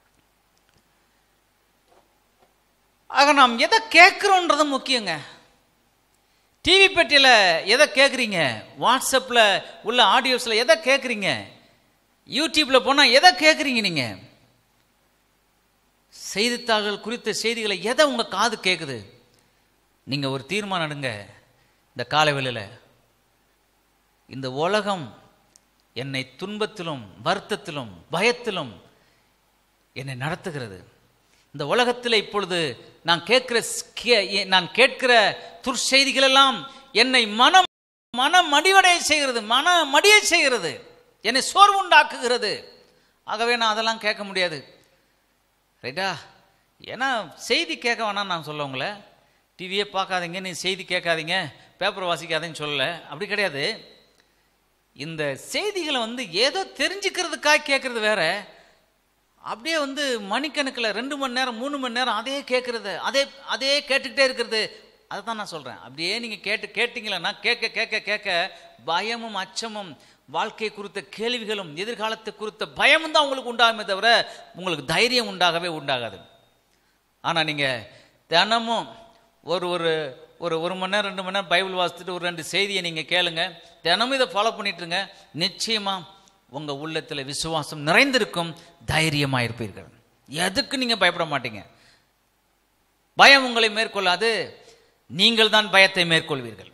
A: ஆக நாம் எதை கேட்குறோன்றது முக்கியங்க டிவி பெட்டியில் எதை கேட்குறீங்க வாட்ஸ்அப்பில் உள்ள ஆடியோஸில் எதை கேட்குறீங்க யூடியூப்பில் போனால் எதை கேட்குறீங்க நீங்கள் செய்தித்தாள்கள் குறித்த செய்திகளை எதை உங்கள் காது கேட்குது நீங்கள் ஒரு தீர்மானம் எடுங்க இந்த காலை வேளையில் இந்த உலகம் என்னை துன்பத்திலும் வருத்தத்திலும் பயத்திலும் என்னை நடத்துகிறது இந்த உலகத்தில் இப்பொழுது நான் கேட்கிற ஸ்- கே- நான் கேட்கிற துர்ச்செய்திகள் எல்லாம் என்னை மனம் மன மடிவடைய செய்கிறது மன மடிய செய்கிறது என்னை சோர்வு உண்டாக்குகிறது ஆகவே நான் அதெல்லாம் கேட்க முடியாது ரைட்டா ஏன்னா செய்தி கேட்க வேணாம் நான் சொல்ல உங்களை டிவியே பார்க்காதீங்க நீ செய்தி கேட்காதீங்க பேப்பர் வாசிக்காதீங்கன்னு சொல்லல அப்படி கிடையாது இந்த செய்திகளை வந்து ஏதோ தெரிஞ்சுக்கிறதுக்காக கேட்குறது வேற அப்படியே வந்து மணிக்கணக்கில் ரெண்டு மணி நேரம் மூணு மணி நேரம் அதே கேட்குறது அதே அதே கேட்டுக்கிட்டே இருக்கிறது அதை தான் நான் சொல்கிறேன் அப்படியே நீங்கள் கேட்டு கேட்டிங்களன்னா கேட்க கேட்க கேட்க பயமும் அச்சமும் வாழ்க்கை குறித்த கேள்விகளும் எதிர்காலத்தை குறித்த பயமும் தான் உங்களுக்கு உண்டாகுமே தவிர உங்களுக்கு தைரியம் உண்டாகவே உண்டாகாது ஆனால் நீங்கள் தினமும் ஒரு ஒரு ஒரு ஒரு மணி நேரம் ரெண்டு மணி நேரம் பைபிள் வாசித்துட்டு ஒரு ரெண்டு செய்தியை நீங்கள் கேளுங்க தினமும் இதை ஃபாலோ பண்ணிட்டுருங்க நிச்சயமாக உங்கள் உள்ளத்தில் விசுவாசம் நிறைந்திருக்கும் தைரியமாக இருப்பீர்கள் எதுக்கு நீங்கள் பயப்பட மாட்டீங்க பயம் உங்களை மேற்கொள்ளாது நீங்கள் தான் பயத்தை மேற்கொள்வீர்கள்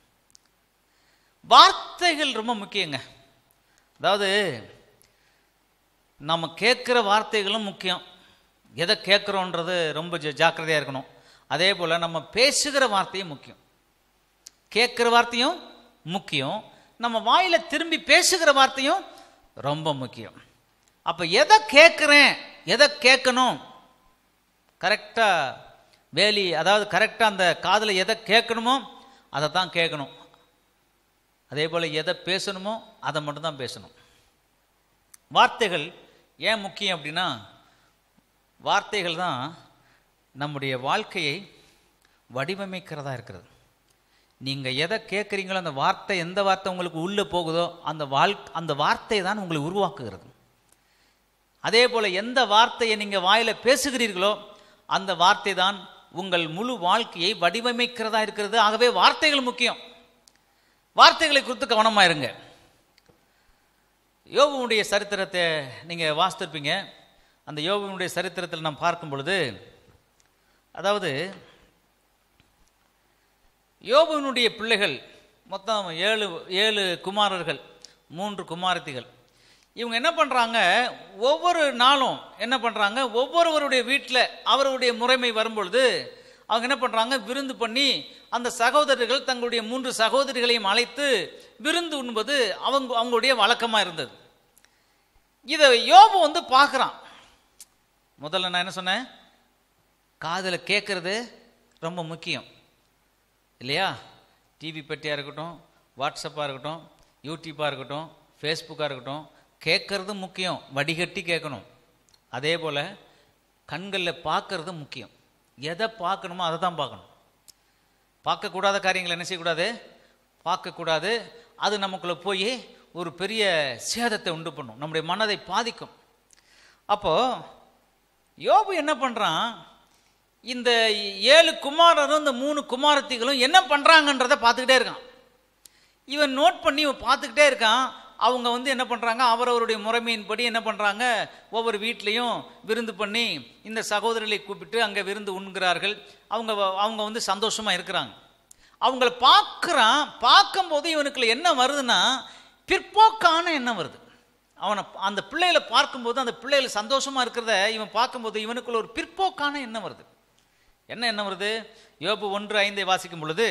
A: வார்த்தைகள் ரொம்ப முக்கியங்க அதாவது நம்ம கேட்குற வார்த்தைகளும் முக்கியம் எதை கேட்குறோன்றது ரொம்ப ஜா- ஜாக்கிரதையா இருக்கணும் அதே போல் நம்ம பேசுகிற வார்த்தையும் முக்கியம் கேட்குற வார்த்தையும் முக்கியம் நம்ம வாயில திரும்பி பேசுகிற வார்த்தையும் ரொம்ப முக்கியம் அப்போ எதை கேட்குறேன் எதை கேட்கணும் கரெக்டாக வேலி அதாவது கரெக்டாக அந்த காதில் எதை கேட்கணுமோ அதை தான் கேட்கணும் அதே போல் எதை பேசணுமோ அதை மட்டும்தான் பேசணும் வார்த்தைகள் ஏன் முக்கியம் அப்படின்னா வார்த்தைகள் தான் நம்முடைய வாழ்க்கையை வடிவமைக்கிறதா இருக்கிறது நீங்கள் எதை கேட்குறீங்களோ அந்த வார்த்தை எந்த வார்த்தை உங்களுக்கு உள்ளே போகுதோ அந்த வாழ் அந்த வார்த்தை தான் உங்களை உருவாக்குகிறது அதே போல் எந்த வார்த்தையை நீங்கள் வாயில் பேசுகிறீர்களோ அந்த வார்த்தை தான் உங்கள் முழு வாழ்க்கையை வடிவமைக்கிறதா இருக்கிறது ஆகவே வார்த்தைகள் முக்கியம் வார்த்தைகளை குறித்து கவனமாக இருங்க யோபுனுடைய சரித்திரத்தை நீங்கள் வாசித்திருப்பீங்க அந்த யோபுனுடைய சரித்திரத்தில் நாம் பார்க்கும் பொழுது அதாவது யோபுனுடைய பிள்ளைகள் மொத்தம் ஏழு ஏழு குமாரர்கள் மூன்று குமாரத்திகள் இவங்க என்ன பண்ணுறாங்க ஒவ்வொரு நாளும் என்ன பண்ணுறாங்க ஒவ்வொருவருடைய வீட்டில் அவருடைய முறைமை வரும்பொழுது அவங்க என்ன பண்ணுறாங்க விருந்து பண்ணி அந்த சகோதரர்கள் தங்களுடைய மூன்று சகோதரிகளையும் அழைத்து விருந்து உண்பது அவங்க அவங்களுடைய வழக்கமாக இருந்தது இதை யோபு வந்து பார்க்குறான் முதல்ல நான் என்ன சொன்னேன் காதில் கேட்குறது ரொம்ப முக்கியம் இல்லையா டிவி பெட்டியாக இருக்கட்டும் வாட்ஸ்அப்பாக இருக்கட்டும் யூடியூப்பாக இருக்கட்டும் ஃபேஸ்புக்காக இருக்கட்டும் கேட்குறது முக்கியம் வடிகட்டி கேட்கணும் அதே போல் கண்களில் பார்க்கறது முக்கியம் எதை பார்க்கணுமோ அதை தான் பார்க்கணும் பார்க்கக்கூடாத காரியங்களை என்ன செய்யக்கூடாது பார்க்கக்கூடாது அது நமக்குள்ளே போய் ஒரு பெரிய சேதத்தை உண்டு பண்ணும் நம்முடைய மனதை பாதிக்கும் அப்போது யோபு என்ன பண்ணுறான் இந்த ஏழு குமாரரும் இந்த மூணு குமாரத்திகளும் என்ன பண்ணுறாங்கன்றதை பார்த்துக்கிட்டே இருக்கான் இவன் நோட் பண்ணி இவன் பார்த்துக்கிட்டே இருக்கான் அவங்க வந்து என்ன பண்ணுறாங்க அவரவருடைய முறைமையின்படி என்ன பண்ணுறாங்க ஒவ்வொரு வீட்லேயும் விருந்து பண்ணி இந்த சகோதரர்களை கூப்பிட்டு அங்கே விருந்து உண்கிறார்கள் அவங்க வ- அவங்க வந்து சந்தோஷமாக இருக்கிறாங்க அவங்கள பார்க்குறான் பார்க்கும்போது இவனுக்குள்ள என்ன வருதுன்னா பிற்போக்கான எண்ணம் வருது அவனை அந்த பிள்ளைகளை பார்க்கும்போது அந்த பிள்ளைகள் சந்தோஷமாக இருக்கிறத இவன் பார்க்கும்போது இவனுக்குள்ள ஒரு பிற்போக்கான எண்ணம் வருது என்ன எண்ணம் வருது யோபு ஒன்று ஐந்தை வாசிக்கும் பொழுது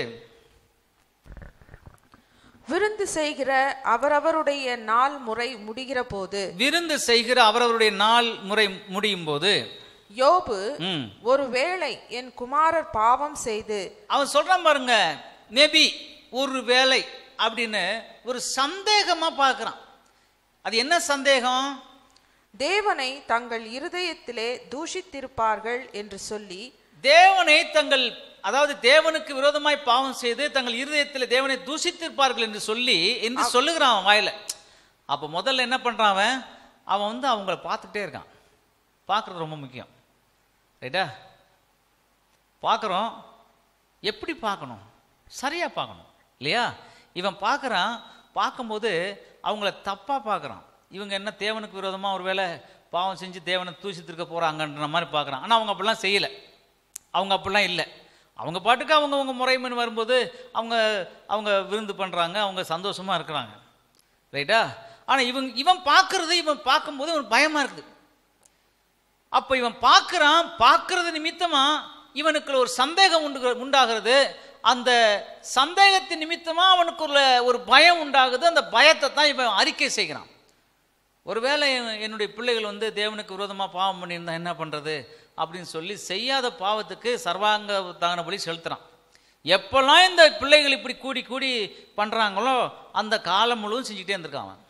B: விருந்து செய்கிற அவரவருடைய நாள் முறை முடிகிற போது
A: விருந்து செய்கிற அவரவருடைய நாள் முறை முடியும் போது
B: யோபு
A: ம்,
B: ஒருவேளை என் குமாரர் பாவம் செய்து
A: அவன் சொல்றான் பாருங்க மேபி ஒரு வேலை அப்படின்னு ஒரு சந்தேகமா பார்க்கறான் அது என்ன சந்தேகம்
B: தேவனை தங்கள் இருதயத்திலே தூஷித்திருப்பார்கள் என்று சொல்லி
A: தேவனை தங்கள் அதாவது தேவனுக்கு விரோதமாய் பாவம் செய்து தங்கள் இருதயத்தில் தேவனை தூஷித்திருப்பார்கள் என்று சொல்லி என்று சொல்லுகிறான் அவன் வாயில அப்போ முதல்ல என்ன பண்றான் அவன் அவன் வந்து அவங்கள பார்த்துக்கிட்டே இருக்கான் பார்க்கறது ரொம்ப முக்கியம் ரைட்டா பார்க்குறோம் எப்படி பார்க்கணும் சரியாக பார்க்கணும் இல்லையா இவன் பார்க்குறான் பார்க்கும்போது அவங்கள தப்பாக பார்க்குறான் இவங்க என்ன தேவனுக்கு விரோதமாக ஒரு வேளை பாவம் செஞ்சு தேவனை தூசித்திருக்க போகிறாங்கன்ற மாதிரி பார்க்குறான் ஆனால் அவங்க அப்படிலாம் செய்யலை அவங்க அப்படிலாம் இல்லை அவங்க பாட்டுக்கு அவங்க அவங்க முறைமன் வரும்போது அவங்க அவங்க விருந்து பண்ணுறாங்க அவங்க சந்தோஷமாக இருக்கிறாங்க ரைட்டா ஆனால் இவன் இவன் பார்க்கறது இவன் பார்க்கும்போது இவன் பயமாக இருக்குது அப்போ இவன் பார்க்குறான் பார்க்கறது நிமித்தமா இவனுக்கு ஒரு சந்தேகம் உண்டு உண்டாகிறது அந்த சந்தேகத்தின் நிமித்தமா அவனுக்குள்ள ஒரு பயம் உண்டாகுது அந்த பயத்தை தான் இவன் அறிக்கை செய்கிறான் ஒருவேளை என்- என்னுடைய பிள்ளைகள் வந்து தேவனுக்கு விரோதமாக பாவம் பண்ணியிருந்தா என்ன பண்ணுறது அப்படின்னு சொல்லி செய்யாத பாவத்துக்கு சர்வாங்க தகனபடி செலுத்துறான் எப்பெல்லாம் இந்த பிள்ளைகள் இப்படி கூடி கூடி பண்ணுறாங்களோ அந்த காலம் முழுவதும் செஞ்சுக்கிட்டே இருந்திருக்கான் அவன்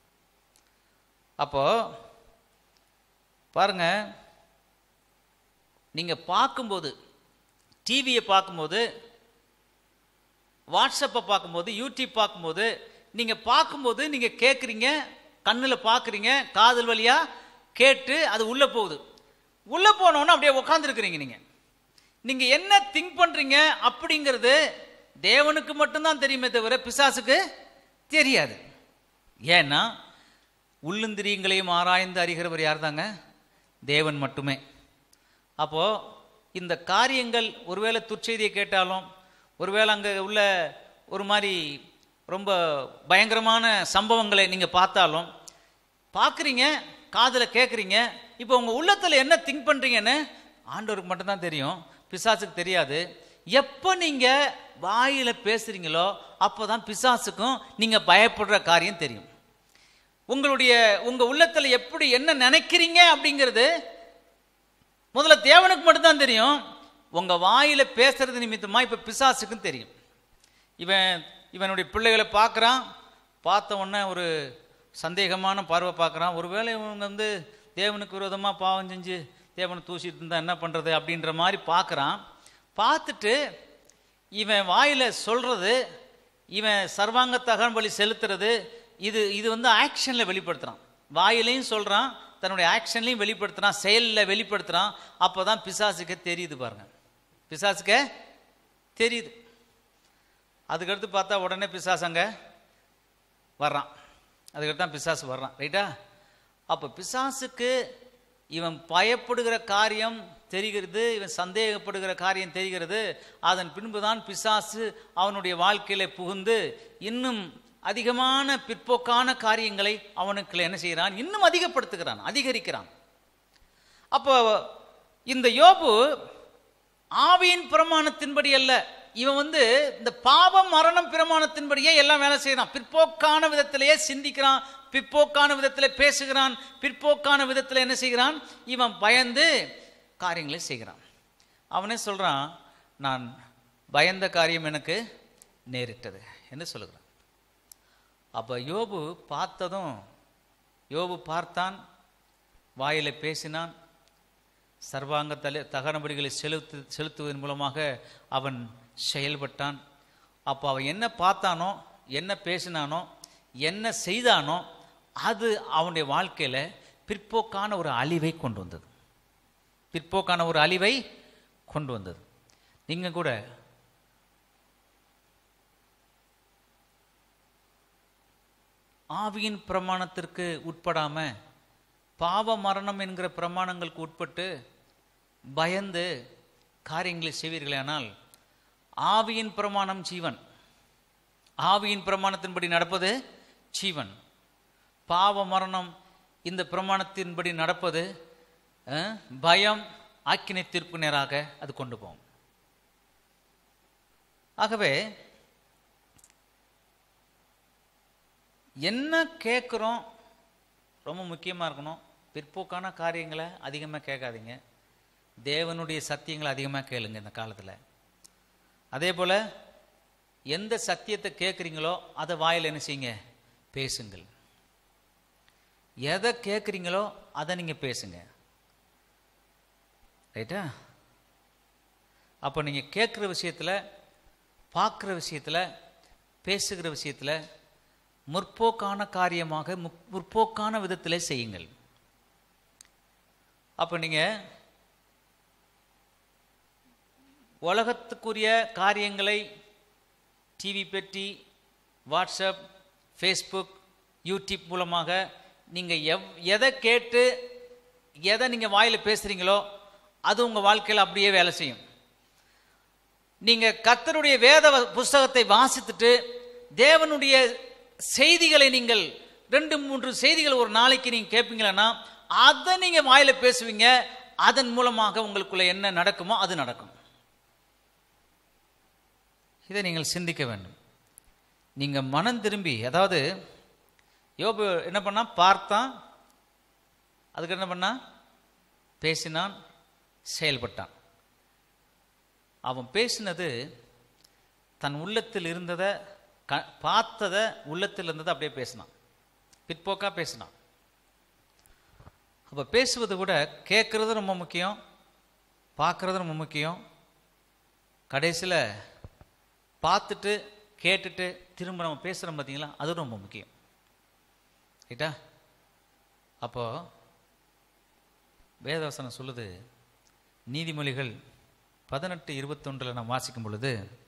A: அப்போ பாருங்க நீங்க பார்க்கும்போது டிவியை பார்க்கும்போது வாட்ஸ்அப்பை பார்க்கும்போது யூடியூப் பார்க்கும்போது நீங்க பார்க்கும்போது நீங்க கேட்குறீங்க கண்ணில் பார்க்குறீங்க காதல் வழியா கேட்டு அது உள்ள போகுது உள்ள போனோன்னு அப்படியே உட்காந்துருக்குறீங்க நீங்க நீங்க என்ன திங்க் பண்றீங்க அப்படிங்கிறது தேவனுக்கு மட்டும்தான் தெரியுமே தவிர பிசாசுக்கு தெரியாது ஏன்னா உள்ளந்திரியங்களையும் ஆராய்ந்து அறிகிறவர் யார் தாங்க தேவன் மட்டுமே அப்போ இந்த காரியங்கள் ஒருவேளை துர்ச்செய்தியை கேட்டாலும் ஒருவேளை அங்கே உள்ள ஒரு மாதிரி ரொம்ப பயங்கரமான சம்பவங்களை நீங்கள் பார்த்தாலும் பார்க்குறீங்க காதில் கேட்குறீங்க இப்போ உங்கள் உள்ளத்தில் என்ன திங்க் பண்ணுறீங்கன்னு ஆண்டவருக்கு மட்டும்தான் தெரியும் பிசாசுக்கு தெரியாது எப்போ நீங்கள் வாயில் பேசுகிறீங்களோ அப்போ தான் பிசாசுக்கும் நீங்கள் பயப்படுற காரியம் தெரியும் உங்களுடைய உங்க உள்ளத்துல எப்படி என்ன நினைக்கிறீங்க அப்படிங்கிறது முதல்ல தேவனுக்கு மட்டும்தான் தெரியும் உங்க வாயில பேசுறது நிமித்தமா இப்ப பிசாசுக்கும் தெரியும் இவன் இவனுடைய பிள்ளைகளை பார்க்கறான் பார்த்த உடனே ஒரு சந்தேகமான பார்வை பார்க்கறான் ஒருவேளை இவங்க வந்து தேவனுக்கு விரோதமா பாவம் செஞ்சு தேவனை தூசிட்டு இருந்தா என்ன பண்றது அப்படின்ற மாதிரி பார்க்கறான் பார்த்துட்டு இவன் வாயில சொல்றது இவன் சர்வாங்க தகவல் செலுத்துறது இது இது வந்து ஆக்ஷன்ல வெளிப்படுத்துறான் வாயிலையும் சொல்றான் தன்னுடைய ஆக்ஷன்லையும் வெளிப்படுத்துறான் செயலில் வெளிப்படுத்துறான் அப்பதான் பிசாசுக்கு தெரியுது பாருங்க பிசாசுக்கு தெரியுது அதுக்கடுத்து பார்த்தா உடனே பிசாசு அங்க வர்றான் அதுக்கடுத்து தான் பிசாசு வர்றான் ரைட்டா அப்போ பிசாசுக்கு இவன் பயப்படுகிற காரியம் தெரிகிறது இவன் சந்தேகப்படுகிற காரியம் தெரிகிறது அதன் பின்புதான் பிசாசு அவனுடைய வாழ்க்கையில புகுந்து இன்னும் அதிகமான பிற்போக்கான காரியங்களை அவனுக்கு என்ன செய்கிறான் இன்னும் அதிகப்படுத்துகிறான் அதிகரிக்கிறான் அப்போ இந்த யோபு ஆவியின் பிரமாணத்தின்படி அல்ல இவன் வந்து இந்த பாவம் மரணம் பிரமாணத்தின்படியே எல்லாம் வேலை செய்யறான் பிற்போக்கான விதத்திலேயே சிந்திக்கிறான் பிற்போக்கான விதத்திலே பேசுகிறான் பிற்போக்கான விதத்தில் என்ன செய்கிறான் இவன் பயந்து காரியங்களை செய்கிறான் அவனே சொல்றான் நான் பயந்த காரியம் எனக்கு நேரிட்டது என்று சொல்லுகிறான் அப்ப யோபு பார்த்ததும் யோபு பார்த்தான் வாயில பேசினான் சர்வாங்க தலை தகனபடிகளை செலுத்து செலுத்துவதன் மூலமாக அவன் செயல்பட்டான் அப்போ அவன் என்ன பார்த்தானோ என்ன பேசினானோ என்ன செய்தானோ அது அவனுடைய வாழ்க்கையில பிற்போக்கான ஒரு அழிவை கொண்டு வந்தது பிற்போக்கான ஒரு அழிவை கொண்டு வந்தது நீங்க கூட ஆவியின் பிரமாணத்திற்கு உட்படாம பாவ மரணம் என்கிற பிரமாணங்களுக்கு உட்பட்டு பயந்து காரியங்களை செய்வீர்களேனால் ஆவியின் பிரமாணம் ஜீவன் ஆவியின் பிரமாணத்தின்படி நடப்பது ஜீவன் பாவ மரணம் இந்த பிரமாணத்தின்படி நடப்பது அஹ், பயம் ஆக்கினை தீர்ப்பு நேராக அது கொண்டு போகும் ஆகவே என்ன கேட்குறோம் ரொம்ப முக்கியமாக இருக்கணும் பிற்போக்கான காரியங்களை அதிகமாக கேட்காதீங்க தேவனுடைய சத்தியங்களை அதிகமாக கேளுங்க இந்த காலத்தில் அதே போல் எந்த சத்தியத்தை கேட்குறீங்களோ அதை வாயில் என்ன செய்யுங்க பேசுங்கள் எதை கேட்குறீங்களோ அதை நீங்கள் பேசுங்க ரைட்டா அப்போ நீங்கள் கேட்குற விஷயத்தில் பார்க்குற விஷயத்தில் பேசுகிற விஷயத்தில் முற்போக்கான காரியமாக முற்- முற்போக்கான விதத்திலே செய்யுங்கள் அப்போ நீங்கள் உலகத்துக்குரிய காரியங்களை டிவி பெட்டி வாட்ஸ்அப் ஃபேஸ்புக் யூடியூப் மூலமாக நீங்கள் எவ் எதை கேட்டு எதை நீங்கள் வாயில் பேசுகிறீங்களோ அது உங்கள் வாழ்க்கையில் அப்படியே வேலை செய்யும் நீங்கள் கர்த்தருடைய வேத வ- புஸ்தகத்தை வாசித்துட்டு தேவனுடைய செய்திகளை நீங்கள் ரெண்டு மூன்று செய்திகள் ஒரு நாளைக்கு நீங்கள் கேட்பீங்களன்னா அதை நீங்கள் வாயில் பேசுவீங்க அதன் மூலமாக உங்களுக்குள்ள என்ன நடக்குமோ அது நடக்கும் இதை நீங்கள் சிந்திக்க வேண்டும் நீங்கள் மனம் திரும்பி அதாவது யோபு என்ன பண்ணா பார்த்தான் அதுக்கு என்ன பண்ணான் பேசினான் செயல்பட்டான் அவன் பேசினது தன் உள்ளத்தில் இருந்ததை க பார்த்ததை உள்ளத்தில் இருந்ததை அப்படியே பேசினான் பிற்போக்கா பேசினான் அப்போ பேசுவது கூட கேட்குறது ரொம்ப முக்கியம் பார்க்குறது ரொம்ப முக்கியம் கடைசியில் பார்த்துட்டு கேட்டுட்டு திரும்ப நம்ம பேசுகிறோம் பார்த்தீங்களா அது ரொம்ப முக்கியம் ரைட்டா அப்போது வேதவசனம் சொல்லுது நீதிமொழிகள் பதினெட்டு இருபத்தொன்றில் நாம் வாசிக்கும் பொழுது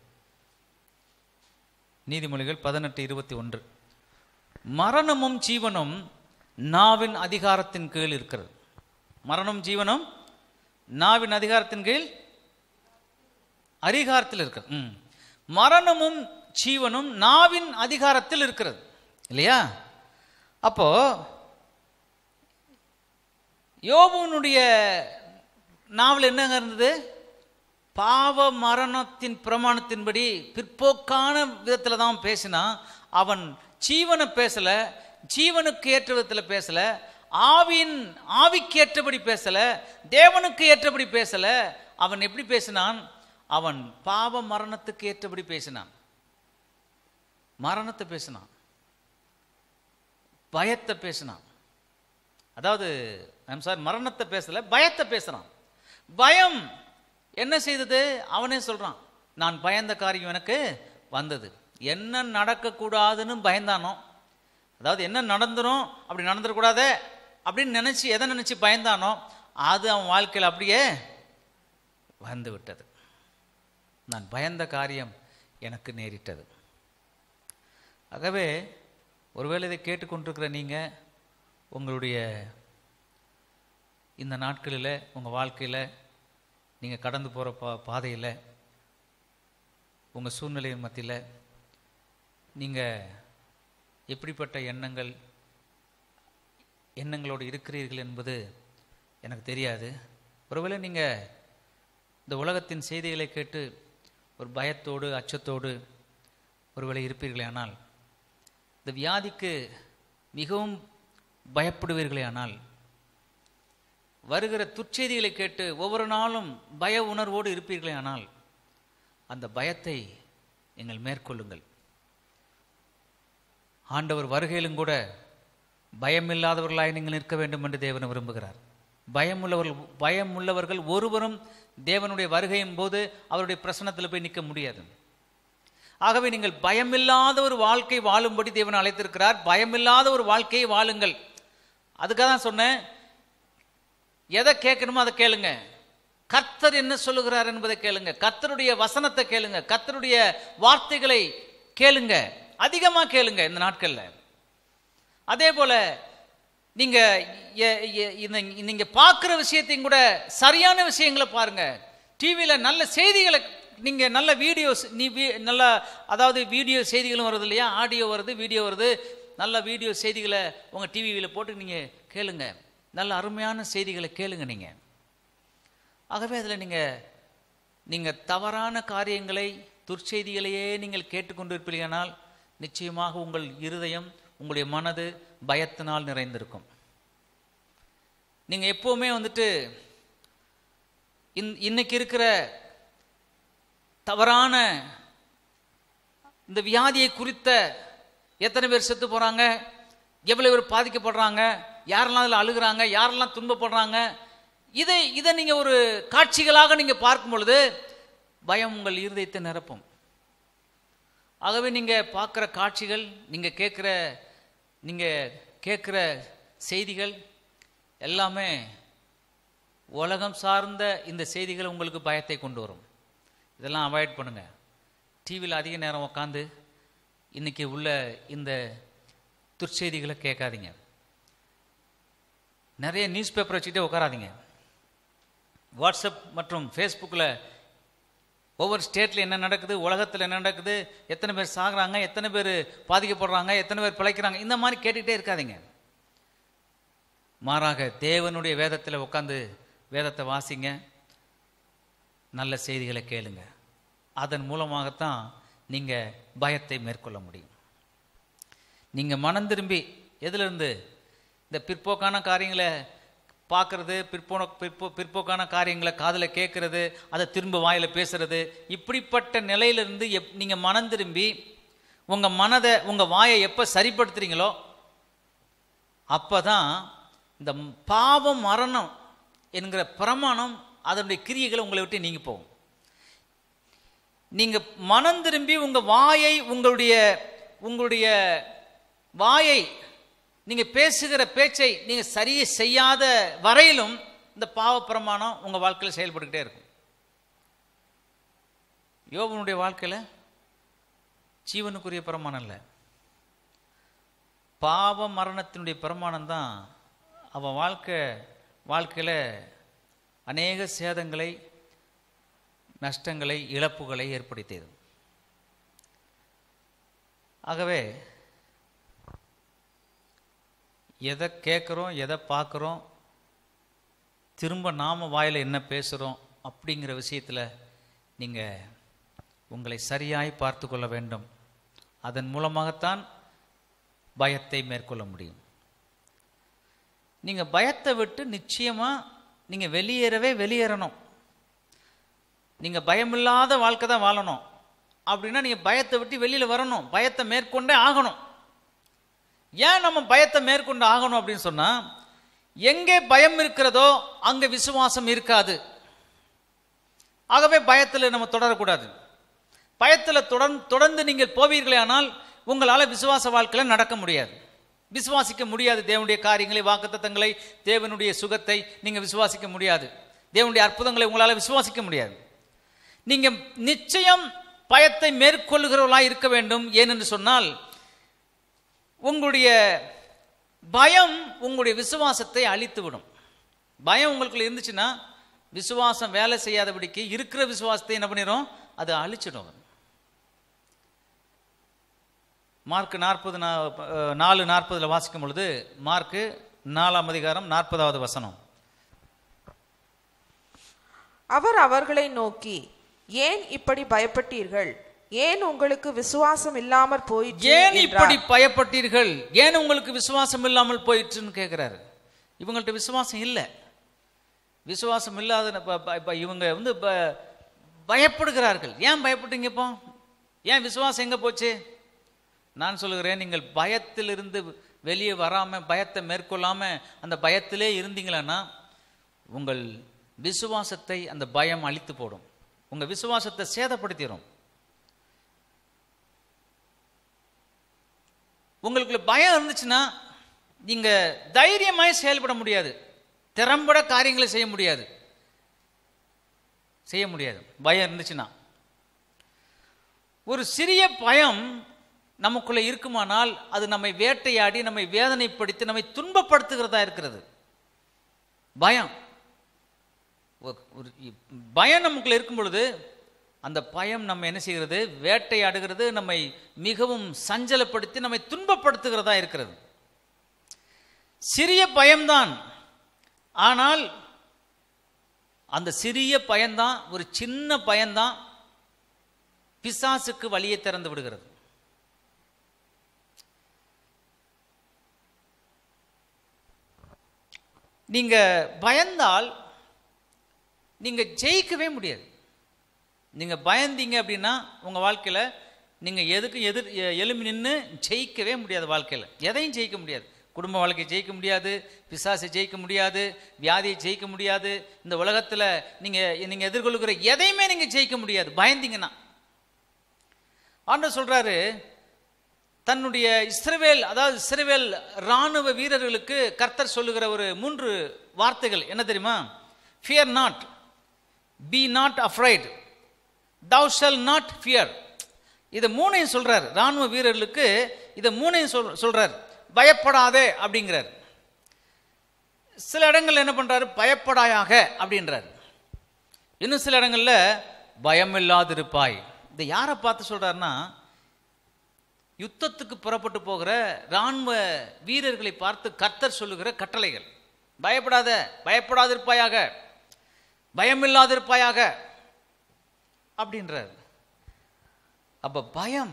A: நீதிமொழிகள் பதினெட்டு இருபத்தி ஒன்று மரணமும் ஜீவனும் நாவின் அதிகாரத்தின் கீழ் இருக்கிறது மரணம் ஜீவனும் நாவின் அதிகாரத்தின் கீழ் அதிகாரத்தில் இருக்கிறது ம். மரணமும் ஜீவனும் நாவின் அதிகாரத்தில் இருக்கிறது இல்லையா அப்போ யோபுனுடைய நாவல் என்னங்க இருந்தது பாவ மரணத்தின் பிரமாணத்தின்படி பிற்போக்கான விதத்தில் தான் பேசினான் அவன் ஜீவனை பேசல ஜீவனுக்கு ஏற்ற விதத்தில் பேசல ஆவியின் ஆவிக்கு ஏற்றபடி பேசல தேவனுக்கு ஏற்றபடி பேசல அவன் எப்படி பேசினான் அவன் பாவ மரணத்துக்கு ஏற்றபடி பேசினான் மரணத்தை பேசினான் பயத்தை பேசினான் அதாவது ஐம் சாரி மரணத்தை பேசல பயத்தை பேசுறான் பயம் என்ன செய்தது அவனே சொல்றான் நான் பயந்த காரியம் எனக்கு வந்தது என்ன நடக்கக்கூடாதுன்னு பயந்தானோ அதாவது என்ன நடந்துரும் அப்படி நடந்துடக்கூடாதே அப்படின்னு நினைச்சு எதை நினைச்சு பயந்தானோ அது அவன் வாழ்க்கையில் அப்படியே வந்து விட்டது நான் பயந்த காரியம் எனக்கு நேரிட்டது ஆகவே ஒருவேளை இதை கேட்டுக்கொண்டிருக்கிற நீங்கள் உங்களுடைய இந்த நாட்களில் உங்கள் வாழ்க்கையில் நீங்கள் கடந்து போகிற பா பாதையில் உங்கள் சூழ்நிலையின் மத்தியில் நீங்கள் எப்படிப்பட்ட எண்ணங்கள் எண்ணங்களோடு இருக்கிறீர்கள் என்பது எனக்கு தெரியாது ஒருவேளை நீங்கள் இந்த உலகத்தின் செய்திகளை கேட்டு ஒரு பயத்தோடு அச்சத்தோடு ஒருவேளை இருப்பீர்களே ஆனால் இந்த வியாதிக்கு மிகவும் பயப்படுவீர்களே ஆனால் வருகிற துச்செய்திகளை கேட்டு ஒவ்வொரு நாளும் பய உணர்வோடு இருப்பீர்களே ஆனால் அந்த பயத்தை நீங்கள் மேற்கொள்ளுங்கள் ஆண்டவர் வருகையிலும் கூட பயமில்லாதவர்களாய் நீங்கள் நிற்க வேண்டும் என்று தேவன் விரும்புகிறார் பயமுள்ளவர்கள் பயம் உள்ளவர்கள் ஒருவரும் தேவனுடைய வருகையின் போது அவருடைய பிரசனத்தில் போய் நிற்க முடியாது ஆகவே நீங்கள் பயமில்லாத ஒரு வாழ்க்கை வாழும்படி தேவன் அழைத்திருக்கிறார் பயமில்லாத ஒரு வாழ்க்கையை வாழுங்கள் அதுக்காக தான் சொன்னேன் எதை கேட்கணுமோ அதை கேளுங்க கர்த்தர் என்ன சொல்லுகிறார் என்பதை கேளுங்க கர்த்தருடைய வசனத்தை கேளுங்க கர்த்தருடைய வார்த்தைகளை கேளுங்க அதிகமா கேளுங்க இந்த நாட்கள்ல அதே போல நீங்க எ- எ- இந்த நீங்க பார்க்குற விஷயத்தையும் கூட சரியான விஷயங்களை பாருங்க டிவியில நல்ல செய்திகளை நீங்க நல்ல வீடியோஸ் நீ வீ- நல்ல அதாவது வீடியோ செய்திகளும் வருது இல்லையா ஆடியோ வருது வீடியோ வருது நல்ல வீடியோ செய்திகளை உங்க டிவியில் போட்டு நீங்க கேளுங்க நல்ல அருமையான செய்திகளை கேளுங்க நீங்க ஆகவே அதில் நீங்கள் நீங்கள் தவறான காரியங்களை துர்ச்செய்திகளையே நீங்கள் கேட்டுக்கொண்டிருப்பீர்களானால் நிச்சயமாக உங்கள் இருதயம் உங்களுடைய மனது பயத்தினால் நிறைந்திருக்கும் நீங்கள் எப்போவுமே வந்துட்டு இன் இன்னைக்கு இருக்கிற தவறான இந்த வியாதியை குறித்த எத்தனை பேர் செத்து போகிறாங்க எவ்வளவு பேர் பாதிக்கப்படுறாங்க யாரெல்லாம் அதில் அழுகுறாங்க யாரெல்லாம் துன்பப்படுறாங்க இதை இதை நீங்கள் ஒரு காட்சிகளாக நீங்கள் பார்க்கும் பொழுது பயம் உங்கள் இருதயத்தை நிரப்பும் ஆகவே நீங்கள் பார்க்குற காட்சிகள் நீங்கள் கேட்குற நீங்கள் கேட்குற செய்திகள் எல்லாமே உலகம் சார்ந்த இந்த செய்திகள் உங்களுக்கு பயத்தை கொண்டு வரும் இதெல்லாம் அவாய்ட் பண்ணுங்க டிவியில் அதிக நேரம் உட்காந்து இன்னைக்கு உள்ள இந்த துர்ச்செய்திகளை கேட்காதீங்க நிறைய நியூஸ் பேப்பர் வச்சுக்கிட்டே உட்காராதீங்க வாட்ஸ்அப் மற்றும் ஃபேஸ்புக்கில் ஒவ்வொரு ஸ்டேட்டில் என்ன நடக்குது உலகத்தில் என்ன நடக்குது எத்தனை பேர் சாகுறாங்க எத்தனை பேர் பாதிக்கப்படுறாங்க எத்தனை பேர் பிழைக்கிறாங்க இந்த மாதிரி கேட்டுக்கிட்டே இருக்காதீங்க மாறாக தேவனுடைய வேதத்தில் உட்காந்து வேதத்தை வாசிங்க நல்ல செய்திகளை கேளுங்க அதன் மூலமாகத்தான் நீங்கள் பயத்தை மேற்கொள்ள முடியும் நீங்கள் மனம் திரும்பி எதிலிருந்து இந்த பிற்போக்கான காரியங்களை பார்க்கறது பிற்போன பிற்போ பிற்போக்கான காரியங்களை காதில் கேட்கறது அதை திரும்ப வாயில் பேசுறது இப்படிப்பட்ட நிலையிலிருந்து எப் நீங்கள் மனம் திரும்பி உங்கள் மனதை உங்கள் வாயை எப்போ சரிப்படுத்துறீங்களோ அப்போ தான் இந்த பாவம் மரணம் என்கிற பிரமாணம் அதனுடைய கிரியைகளை உங்களை விட்டு நீங்கி போகும் நீங்க மனம் திரும்பி உங்க வாயை உங்களுடைய உங்களுடைய வாயை நீங்க பேசுகிற பேச்சை நீங்க சரியை செய்யாத வரையிலும் இந்த பாவ பிரமாணம் உங்க வாழ்க்கையில் செயல்பட்டுக்கிட்டே இருக்கும் யோபனுடைய வாழ்க்கையில ஜீவனுக்குரிய பிரமாணம் இல்லை பாவ மரணத்தினுடைய பிரமாணம் தான் அவன் வாழ்க்கை வாழ்க்கையில் அநேக சேதங்களை நஷ்டங்களை இழப்புகளை ஏற்படுத்தியது ஆகவே எதை கேட்குறோம் எதை பார்க்குறோம் திரும்ப நாம வாயில் என்ன பேசுகிறோம் அப்படிங்கிற விஷயத்தில் நீங்கள் உங்களை சரியாய் பார்த்து கொள்ள வேண்டும் அதன் மூலமாகத்தான் பயத்தை மேற்கொள்ள முடியும் நீங்கள் பயத்தை விட்டு நிச்சயமாக நீங்கள் வெளியேறவே வெளியேறணும் நீங்கள் பயமில்லாத வாழ்க்கை தான் வாழணும் அப்படின்னா நீங்கள் பயத்தை விட்டு வெளியில் வரணும் பயத்தை மேற்கொண்டே ஆகணும் ஏன் நம்ம பயத்தை மேற்கொண்டு ஆகணும் அப்படின்னு சொன்னால் எங்கே பயம் இருக்கிறதோ அங்கே விசுவாசம் இருக்காது ஆகவே பயத்தில் நம்ம தொடரக்கூடாது பயத்தில் தொடர்ந்து தொடர்ந்து நீங்கள் போவீர்களே ஆனால் உங்களால் விசுவாச வாழ்க்கையில் நடக்க முடியாது விசுவாசிக்க முடியாது தேவனுடைய காரியங்களை வாக்குத்தத்தங்களை தேவனுடைய சுகத்தை நீங்கள் விசுவாசிக்க முடியாது தேவனுடைய அற்புதங்களை உங்களால் விசுவாசிக்க முடியாது நீங்க நிச்சயம் பயத்தை மேற்கொள்கிறவர்களா இருக்க வேண்டும் ஏனென்று சொன்னால் உங்களுடைய பயம் உங்களுடைய விசுவாசத்தை அழித்துவிடும் பயம் உங்களுக்குள்ள இருந்துச்சுன்னா விசுவாசம் வேலை செய்யாதபடிக்கு இருக்கிற விசுவாசத்தை என்ன பண்ணிடும் அது அழிச்சிடும் மார்க் நாற்பது நாலு நாற்பதுல வாசிக்கும் பொழுது மார்க்கு நாலாம் அதிகாரம் நாற்பதாவது வசனம்
B: அவர் அவர்களை நோக்கி ஏன் இப்படி பயப்பட்டீர்கள் ஏன் உங்களுக்கு விசுவாசம் இல்லாமற் போயிற்று
A: ஏன்
B: என்றார்.
A: இப்படி பயப்பட்டீர்கள் ஏன் உங்களுக்கு விசுவாசம் இல்லாமல் போயிற்றுன்னு கேட்குறாரு இவங்கள்ட்ட விசுவாசம் இல்லை விசுவாசம் இல்லாத ப- ப- ப- இவங்க வந்து ப- பயப்படுகிறார்கள் ஏன் பயப்பட்டீங்க இப்போ ஏன் விசுவாசம் எங்கே போச்சு நான் சொல்லுகிறேன் நீங்கள் பயத்திலிருந்து வெளியே வராமல் பயத்தை மேற்கொள்ளாமல் அந்த பயத்திலே இருந்தீங்களன்னா உங்கள் விசுவாசத்தை அந்த பயம் அழித்து போடும் உங்கள் விசுவாசத்தை சேதப்படுத்திடும் உங்களுக்குள்ள பயம் இருந்துச்சுன்னா நீங்க தைரியமாய் செயல்பட முடியாது திறம்பட காரியங்களை செய்ய முடியாது செய்ய முடியாது பயம் இருந்துச்சுன்னா ஒரு சிறிய பயம் நமக்குள்ள இருக்குமானால் அது நம்மை வேட்டையாடி நம்மை வேதனைப்படுத்தி நம்மை துன்பப்படுத்துகிறதா இருக்கிறது பயம் ஒரு- ஒரு பயம் நமக்குள்ள இருக்கும் பொழுது அந்த பயம் நம்ம என்ன செய்கிறது வேட்டையாடுகிறது நம்மை மிகவும் சஞ்சலப்படுத்தி நம்மை துன்பப்படுத்துகிறதா இருக்கிறது சிறிய பயம்தான் ஆனால் அந்த சிறிய பயம்தான் ஒரு சின்ன பயம்தான் பிசாசுக்கு வழியை திறந்து விடுகிறது நீங்க பயந்தால் நீங்க ஜெயிக்கவே முடியாது நீங்க பயந்தீங்க அப்படின்னா உங்க வாழ்க்கையில நீங்க எதுக்கு எதிர் எ- எழும்பி நின்று ஜெயிக்கவே முடியாது வாழ்க்கையில எதையும் ஜெயிக்க முடியாது குடும்ப வாழ்க்கையை ஜெயிக்க முடியாது பிசாசை ஜெயிக்க முடியாது வியாதியை ஜெயிக்க முடியாது இந்த உலகத்துல நீங்க நீங்க எதிர்கொள்கிற எதையுமே நீங்க ஜெயிக்க முடியாது பயந்தீங்கன்னா ஆண்டவர் சொல்றாரு தன்னுடைய இஸ்ரவேல் அதாவது இஸ்ரவேல் ராணுவ வீரர்களுக்கு கர்த்தர் சொல்லுகிற ஒரு மூன்று வார்த்தைகள் என்ன தெரியுமா fear not be not afraid thou shall not fear இதை மூணையும் சொல்றார் ராணுவ வீரர்களுக்கு இதை மூணையும் சொல் சொல்றார் பயப்படாதே அப்படிங்கிறார் சில இடங்கள்ல என்ன பண்றாரு பயப்படாயாக அப்படின்றார் இன்னும் சில இடங்கள்ல பயமில்லாதிருப்பாய் இதை யாரை பார்த்து சொல்றாருன்னா யுத்தத்துக்கு புறப்பட்டு போகிற ராணுவ வீரர்களை பார்த்து கர்த்தர் சொல்லுகிற கட்டளைகள் பயப்படாத பயப்படாதிருப்பாயாக பயமில்லாதிருப்பாயாக அப்படின்றார் அப்ப பயம்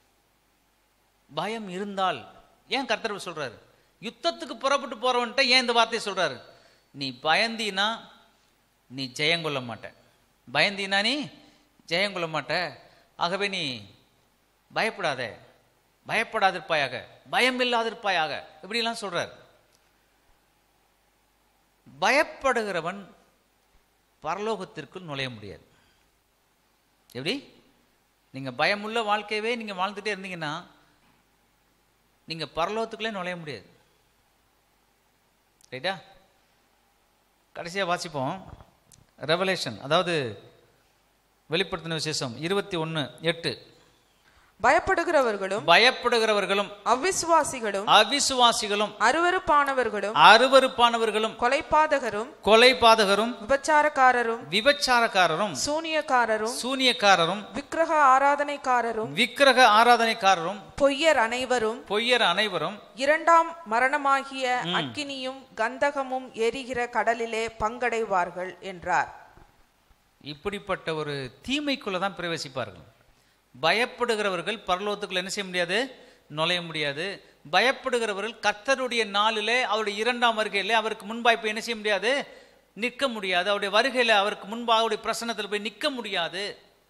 A: பயம் இருந்தால் ஏன் கர்த்தர் சொல்றாரு யுத்தத்துக்கு புறப்பட்டு போறவன்ட்ட ஏன் இந்த வார்த்தையை சொல்றாரு நீ பயந்தீனா நீ ஜெயங்கொள்ள மாட்ட பயந்தீனா நீ ஜெயங்கொள்ள மாட்ட ஆகவே நீ பயப்படாத பயப்படாதிருப்பாயாக பயம் இல்லாதிருப்பாயாக இப்படிலாம் சொல்றார் பயப்படுகிறவன் பரலோகத்திற்குள் நுழைய முடியாது எப்படி நீங்க பயமுள்ள வாழ்க்கையவே நீங்க வாழ்ந்துட்டே இருந்தீங்கன்னா நீங்க பரலோகத்துக்குள்ளே நுழைய முடியாது ரைட்டா கடைசியா வாசிப்போம் ரெவலேஷன் அதாவது வெளிப்படுத்தின விசேஷம் இருபத்தி ஒன்று எட்டு
B: பயப்படுகிறவர்களும்
A: பயப்படுகிறவர்களும்
B: அவிசுவாசிகளும்
A: அவிசுவாசிகளும்
B: அருவருப்பானவர்களும்
A: அருவருப்பானவர்களும்
B: கொலைபாதகரும்
A: கொலைபாதகரும்
B: விபச்சாரக்காரரும்
A: விபச்சாரக்காரரும்
B: சூனியக்காரரும்
A: சூனியக்காரரும்
B: விக்கிரக ஆராதனைக்காரரும்
A: விக்கிரக ஆராதனைக்காரரும்
B: பொய்யர் அனைவரும்
A: பொய்யர் அனைவரும்
B: இரண்டாம் மரணமாகிய அக்கினியும் கந்தகமும் எரிகிற கடலிலே பங்கடைவார்கள் என்றார்
A: இப்படிப்பட்ட ஒரு தீமைக்குள்ள தான் பிரவேசிப்பார்கள் பயப்படுகிறவர்கள் பரலோகத்துக்குள்ள என்ன செய்ய முடியாது நுழைய முடியாது பயப்படுகிறவர்கள் கர்த்தருடைய நாளிலே அவருடைய இரண்டாம் வருகையிலே அவருக்கு முன்பாய் போய் என்ன செய்ய முடியாது நிற்க முடியாது அவருடைய வருகையில அவருக்கு முன்பாக அவருடைய பிரசன்னத்தில் போய் நிற்க முடியாது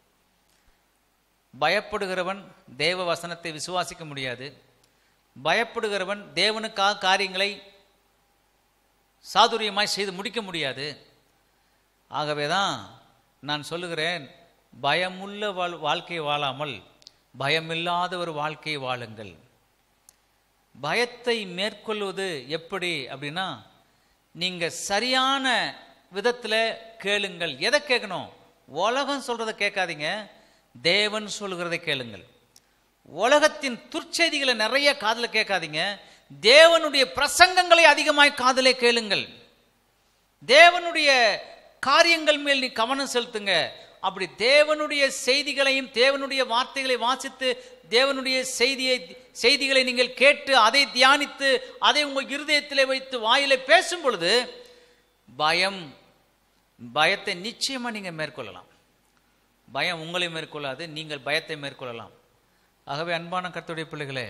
A: பயப்படுகிறவன் தேவ வசனத்தை விசுவாசிக்க முடியாது பயப்படுகிறவன் தேவனுக்காக காரியங்களை சாதுரியமாய் செய்து முடிக்க முடியாது ஆகவே தான் நான் சொல்லுகிறேன் பயமுள்ள வாழ் வாழ்க்கை வாழாமல் பயமில்லாத ஒரு வாழ்க்கை வாழுங்கள் பயத்தை மேற்கொள்வது எப்படி அப்படின்னா நீங்க சரியான விதத்துல கேளுங்கள் எதை கேட்கணும் உலகம் சொல்றதை கேட்காதீங்க தேவன் சொல்கிறதை கேளுங்கள் உலகத்தின் துர்ச்செய்திகளை நிறைய காதுல கேட்காதீங்க தேவனுடைய பிரசங்கங்களை அதிகமாய் காதலே கேளுங்கள் தேவனுடைய காரியங்கள் மேல் நீ கவனம் செலுத்துங்க அப்படி தேவனுடைய செய்திகளையும் தேவனுடைய வார்த்தைகளை வாசித்து தேவனுடைய செய்தியை செய்திகளை நீங்கள் கேட்டு அதை தியானித்து அதை உங்கள் இருதயத்திலே வைத்து வாயிலே பேசும் பொழுது பயம் பயத்தை நிச்சயமா நீங்க மேற்கொள்ளலாம் பயம் உங்களை மேற்கொள்ளாது நீங்கள் பயத்தை மேற்கொள்ளலாம் ஆகவே அன்பான கர்த்தருடைய பிள்ளைகளே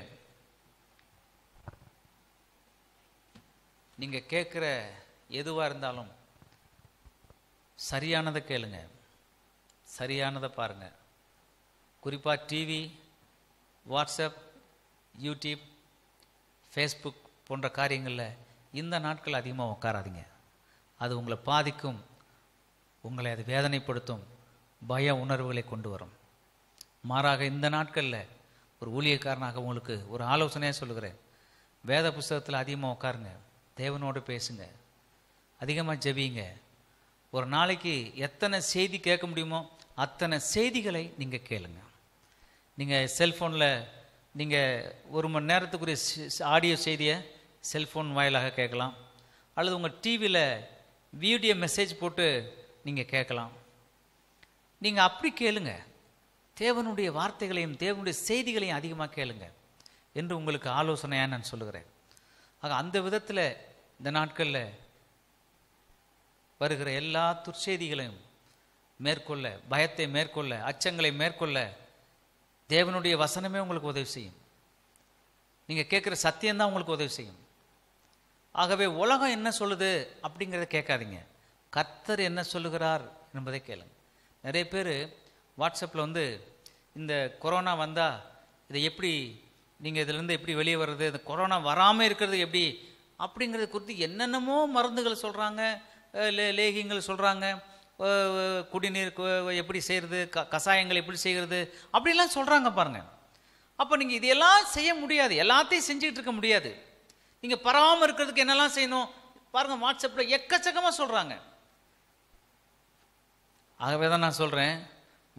A: நீங்க கேட்குற எதுவா இருந்தாலும் சரியானதை கேளுங்க சரியானதை பாருங்க குறிப்பா டிவி வாட்ஸ்அப் யூடியூப் ஃபேஸ்புக் போன்ற காரியங்களில் இந்த நாட்கள் அதிகமாக உட்காராதீங்க அது உங்களை பாதிக்கும் உங்களை அது வேதனைப்படுத்தும் பய உணர்வுகளை கொண்டு வரும் மாறாக இந்த நாட்களில் ஒரு ஊழியக்காரனாக உங்களுக்கு ஒரு ஆலோசனையாக சொல்லுகிறேன் வேத புஸ்தகத்தில் அதிகமாக உட்காருங்க தேவனோடு பேசுங்க அதிகமாக ஜெபிங்க ஒரு நாளைக்கு எத்தனை செய்தி கேட்க முடியுமோ அத்தனை செய்திகளை நீங்கள் கேளுங்க நீங்கள் செல்ஃபோனில் நீங்கள் ஒரு மணி நேரத்துக்குரிய ஆடியோ செய்தியை செல்ஃபோன் வாயிலாக கேட்கலாம் அல்லது உங்கள் டிவியில் வீடியோ மெசேஜ் போட்டு நீங்கள் கேட்கலாம் நீங்கள் அப்படி கேளுங்க தேவனுடைய வார்த்தைகளையும் தேவனுடைய செய்திகளையும் அதிகமாக கேளுங்க என்று உங்களுக்கு ஆலோசனையாக நான் சொல்லுகிறேன் ஆக அந்த விதத்தில் இந்த நாட்களில் வருகிற எல்லா துர்ச்செய்திகளையும் மேற்கொள்ள பயத்தை மேற்கொள்ள அச்சங்களை மேற்கொள்ள தேவனுடைய வசனமே உங்களுக்கு உதவி செய்யும் நீங்கள் கேட்குற சத்தியம்தான் உங்களுக்கு உதவி செய்யும் ஆகவே உலகம் என்ன சொல்லுது அப்படிங்கிறத கேட்காதீங்க கர்த்தர் என்ன சொல்லுகிறார் என்பதை கேளுங்க நிறைய பேர் வாட்ஸ்அப்பில் வந்து இந்த கொரோனா வந்தால் இதை எப்படி நீங்கள் இதிலேருந்து எப்படி வெளியே வர்றது இந்த கொரோனா வராமல் இருக்கிறது எப்படி அப்படிங்கிறது குறித்து என்னென்னமோ மருந்துகள் சொல்கிறாங்க லே லேகியங்கள் சொல்கிறாங்க குடிநீர் கு- எப்படி செய்கிறது க கஷாயங்கள் எப்படி செய்கிறது அப்படிலாம் சொல்கிறாங்க பாருங்கள் அப்போ நீங்கள் இதெல்லாம் செய்ய முடியாது எல்லாத்தையும் செஞ்சுக்கிட்டு இருக்க முடியாது நீங்கள் பரவாமல் இருக்கிறதுக்கு என்னெல்லாம் செய்யணும் பாருங்கள் வாட்ஸ்அப்பில் எக்கச்சக்கமாக சொல்கிறாங்க ஆகவே தான் நான் சொல்கிறேன்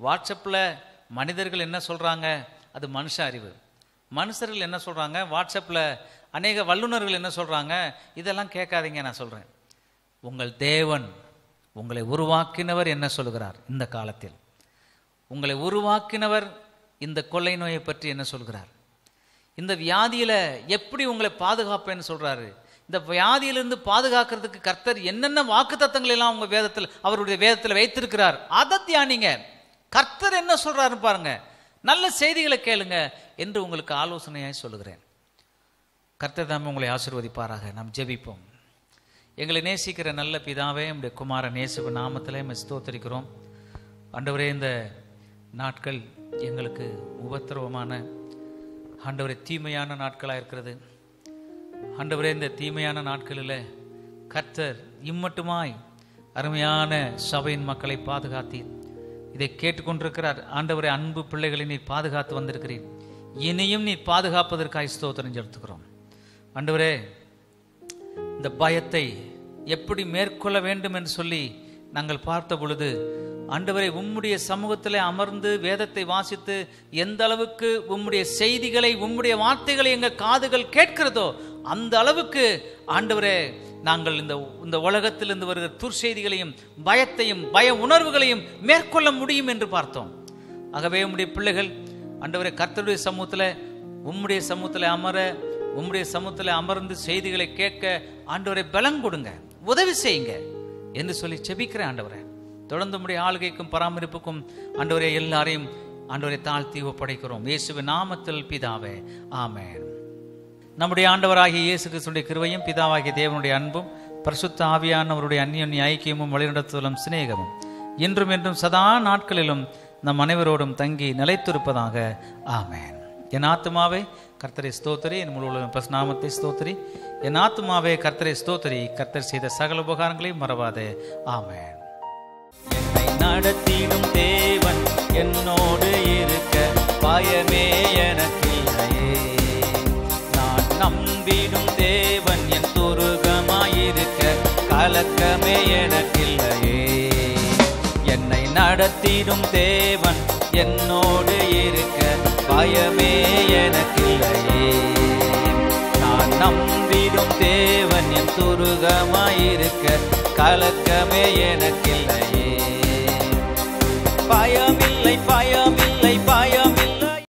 A: வாட்ஸ்அப்பில் மனிதர்கள் என்ன சொல்கிறாங்க அது மனுஷ அறிவு மனுஷர்கள் என்ன சொல்கிறாங்க வாட்ஸ்அப்பில் அநேக வல்லுநர்கள் என்ன சொல்கிறாங்க இதெல்லாம் கேட்காதீங்க நான் சொல்கிறேன் உங்கள் தேவன் உங்களை உருவாக்கினவர் என்ன சொல்கிறார் இந்த காலத்தில் உங்களை உருவாக்கினவர் இந்த கொள்ளை நோயை பற்றி என்ன சொல்கிறார் இந்த வியாதியில எப்படி உங்களை பாதுகாப்பேன்னு சொல்றாரு இந்த வியாதியிலிருந்து பாதுகாக்கிறதுக்கு கர்த்தர் என்னென்ன வாக்கு எல்லாம் உங்க வேதத்தில் அவருடைய வேதத்தில் வைத்திருக்கிறார் அதை தியானிங்க கர்த்தர் என்ன சொல்றாருன்னு பாருங்க நல்ல செய்திகளை கேளுங்க என்று உங்களுக்கு ஆலோசனையாய் சொல்லுகிறேன் கர்த்தர் தாமே உங்களை ஆசீர்வதிப்பாராக நாம் ஜெபிப்போம் எங்களை நேசிக்கிற நல்ல பிதாவே நம்முடைய குமார நேசுவ நாமத்திலே நம்ம ஸ்தோத்தரிக்கிறோம் ஆண்டவரே இந்த நாட்கள் எங்களுக்கு உபத்திரவமான ஆண்டவரே தீமையான நாட்களாக இருக்கிறது ஆண்டவரே இந்த தீமையான நாட்களில் கர்த்தர் இம்மட்டுமாய் அருமையான சபையின் மக்களை பாதுகாத்தீர் இதை கேட்டுக்கொண்டிருக்கிறார் ஆண்டவரே அன்பு பிள்ளைகளை நீர் பாதுகாத்து வந்திருக்கிறீர் இனியும் நீர் பாதுகாப்பதற்காக ஸ்தோத்திரம் செலுத்துகிறோம் ஆண்டவரே இந்த பயத்தை எப்படி மேற்கொள்ள வேண்டும் என்று சொல்லி நாங்கள் பார்த்த பொழுது ஆண்டவரை உம்முடைய சமூகத்திலே அமர்ந்து வேதத்தை வாசித்து எந்த அளவுக்கு உம்முடைய செய்திகளை உம்முடைய வார்த்தைகளை எங்கள் காதுகள் கேட்கிறதோ அந்த அளவுக்கு ஆண்டவரே நாங்கள் இந்த இந்த உலகத்திலிருந்து வருகிற துர்செய்திகளையும் பயத்தையும் பய உணர்வுகளையும் மேற்கொள்ள முடியும் என்று பார்த்தோம் ஆகவே உம்முடைய பிள்ளைகள் ஆண்டவரே கர்த்தருடைய சமூகத்தில் உம்முடைய சமூகத்தில் அமர உம்முடைய சமூகத்தில் அமர்ந்து செய்திகளை கேட்க ஆண்டவரை பலம் கொடுங்க உதவி செய்யுங்க என்று சொல்லி செபிக்கிறேன் ஆண்டவரை தொடர்ந்து உம்முடைய ஆளுகைக்கும் பராமரிப்புக்கும் ஆண்டவரே எல்லாரையும் ஆண்டவரை தாழ்த்தி ஒப்படைக்கிறோம் இயேசுவின் நாமத்தில் பிதாவே ஆமென் நம்முடைய ஆண்டவராகிய இயேசு கிறிஸ்துடைய கிருபையும் பிதாவாகிய தேவனுடைய அன்பும் பரிசுத்த ஆவியானவருடைய அந்நியோன்ய ஐக்கியமும் வழிநடத்துதலும் சிநேகமும் இன்றும் என்றும் சதா நாட்களிலும் நம் அனைவரோடும் தங்கி நிலைத்திருப்பதாக ஆமென் என் ஆத்துமாவே கர்த்தரை ஸ்தோத்திரி என் முழு பசுநாமத்தை ஸ்தோத்திரி என் ஆத்துமாவே கர்த்தரை ஸ்தோத்திரி கர்த்தர் செய்த சகல உபகாரங்களையும் மறவாதே ஆமென் என்னை நடத்திடும் தேவன் என்னோடு இருக்க பயமே எனக்கில்லையே நான் நம்பிடும் தேவன் என் துருகமாயிருக்க கலக்கமே எனக்கில்லையே என்னை நடத்திடும் தேவன் என்னோடு இருக்க பயமே எனக்கில்லையே நான் நம்பிடும் தேவன் என் துருகமாயிருக்க கலக்கமே எனக்கில்லையே பயமில்லை பயம்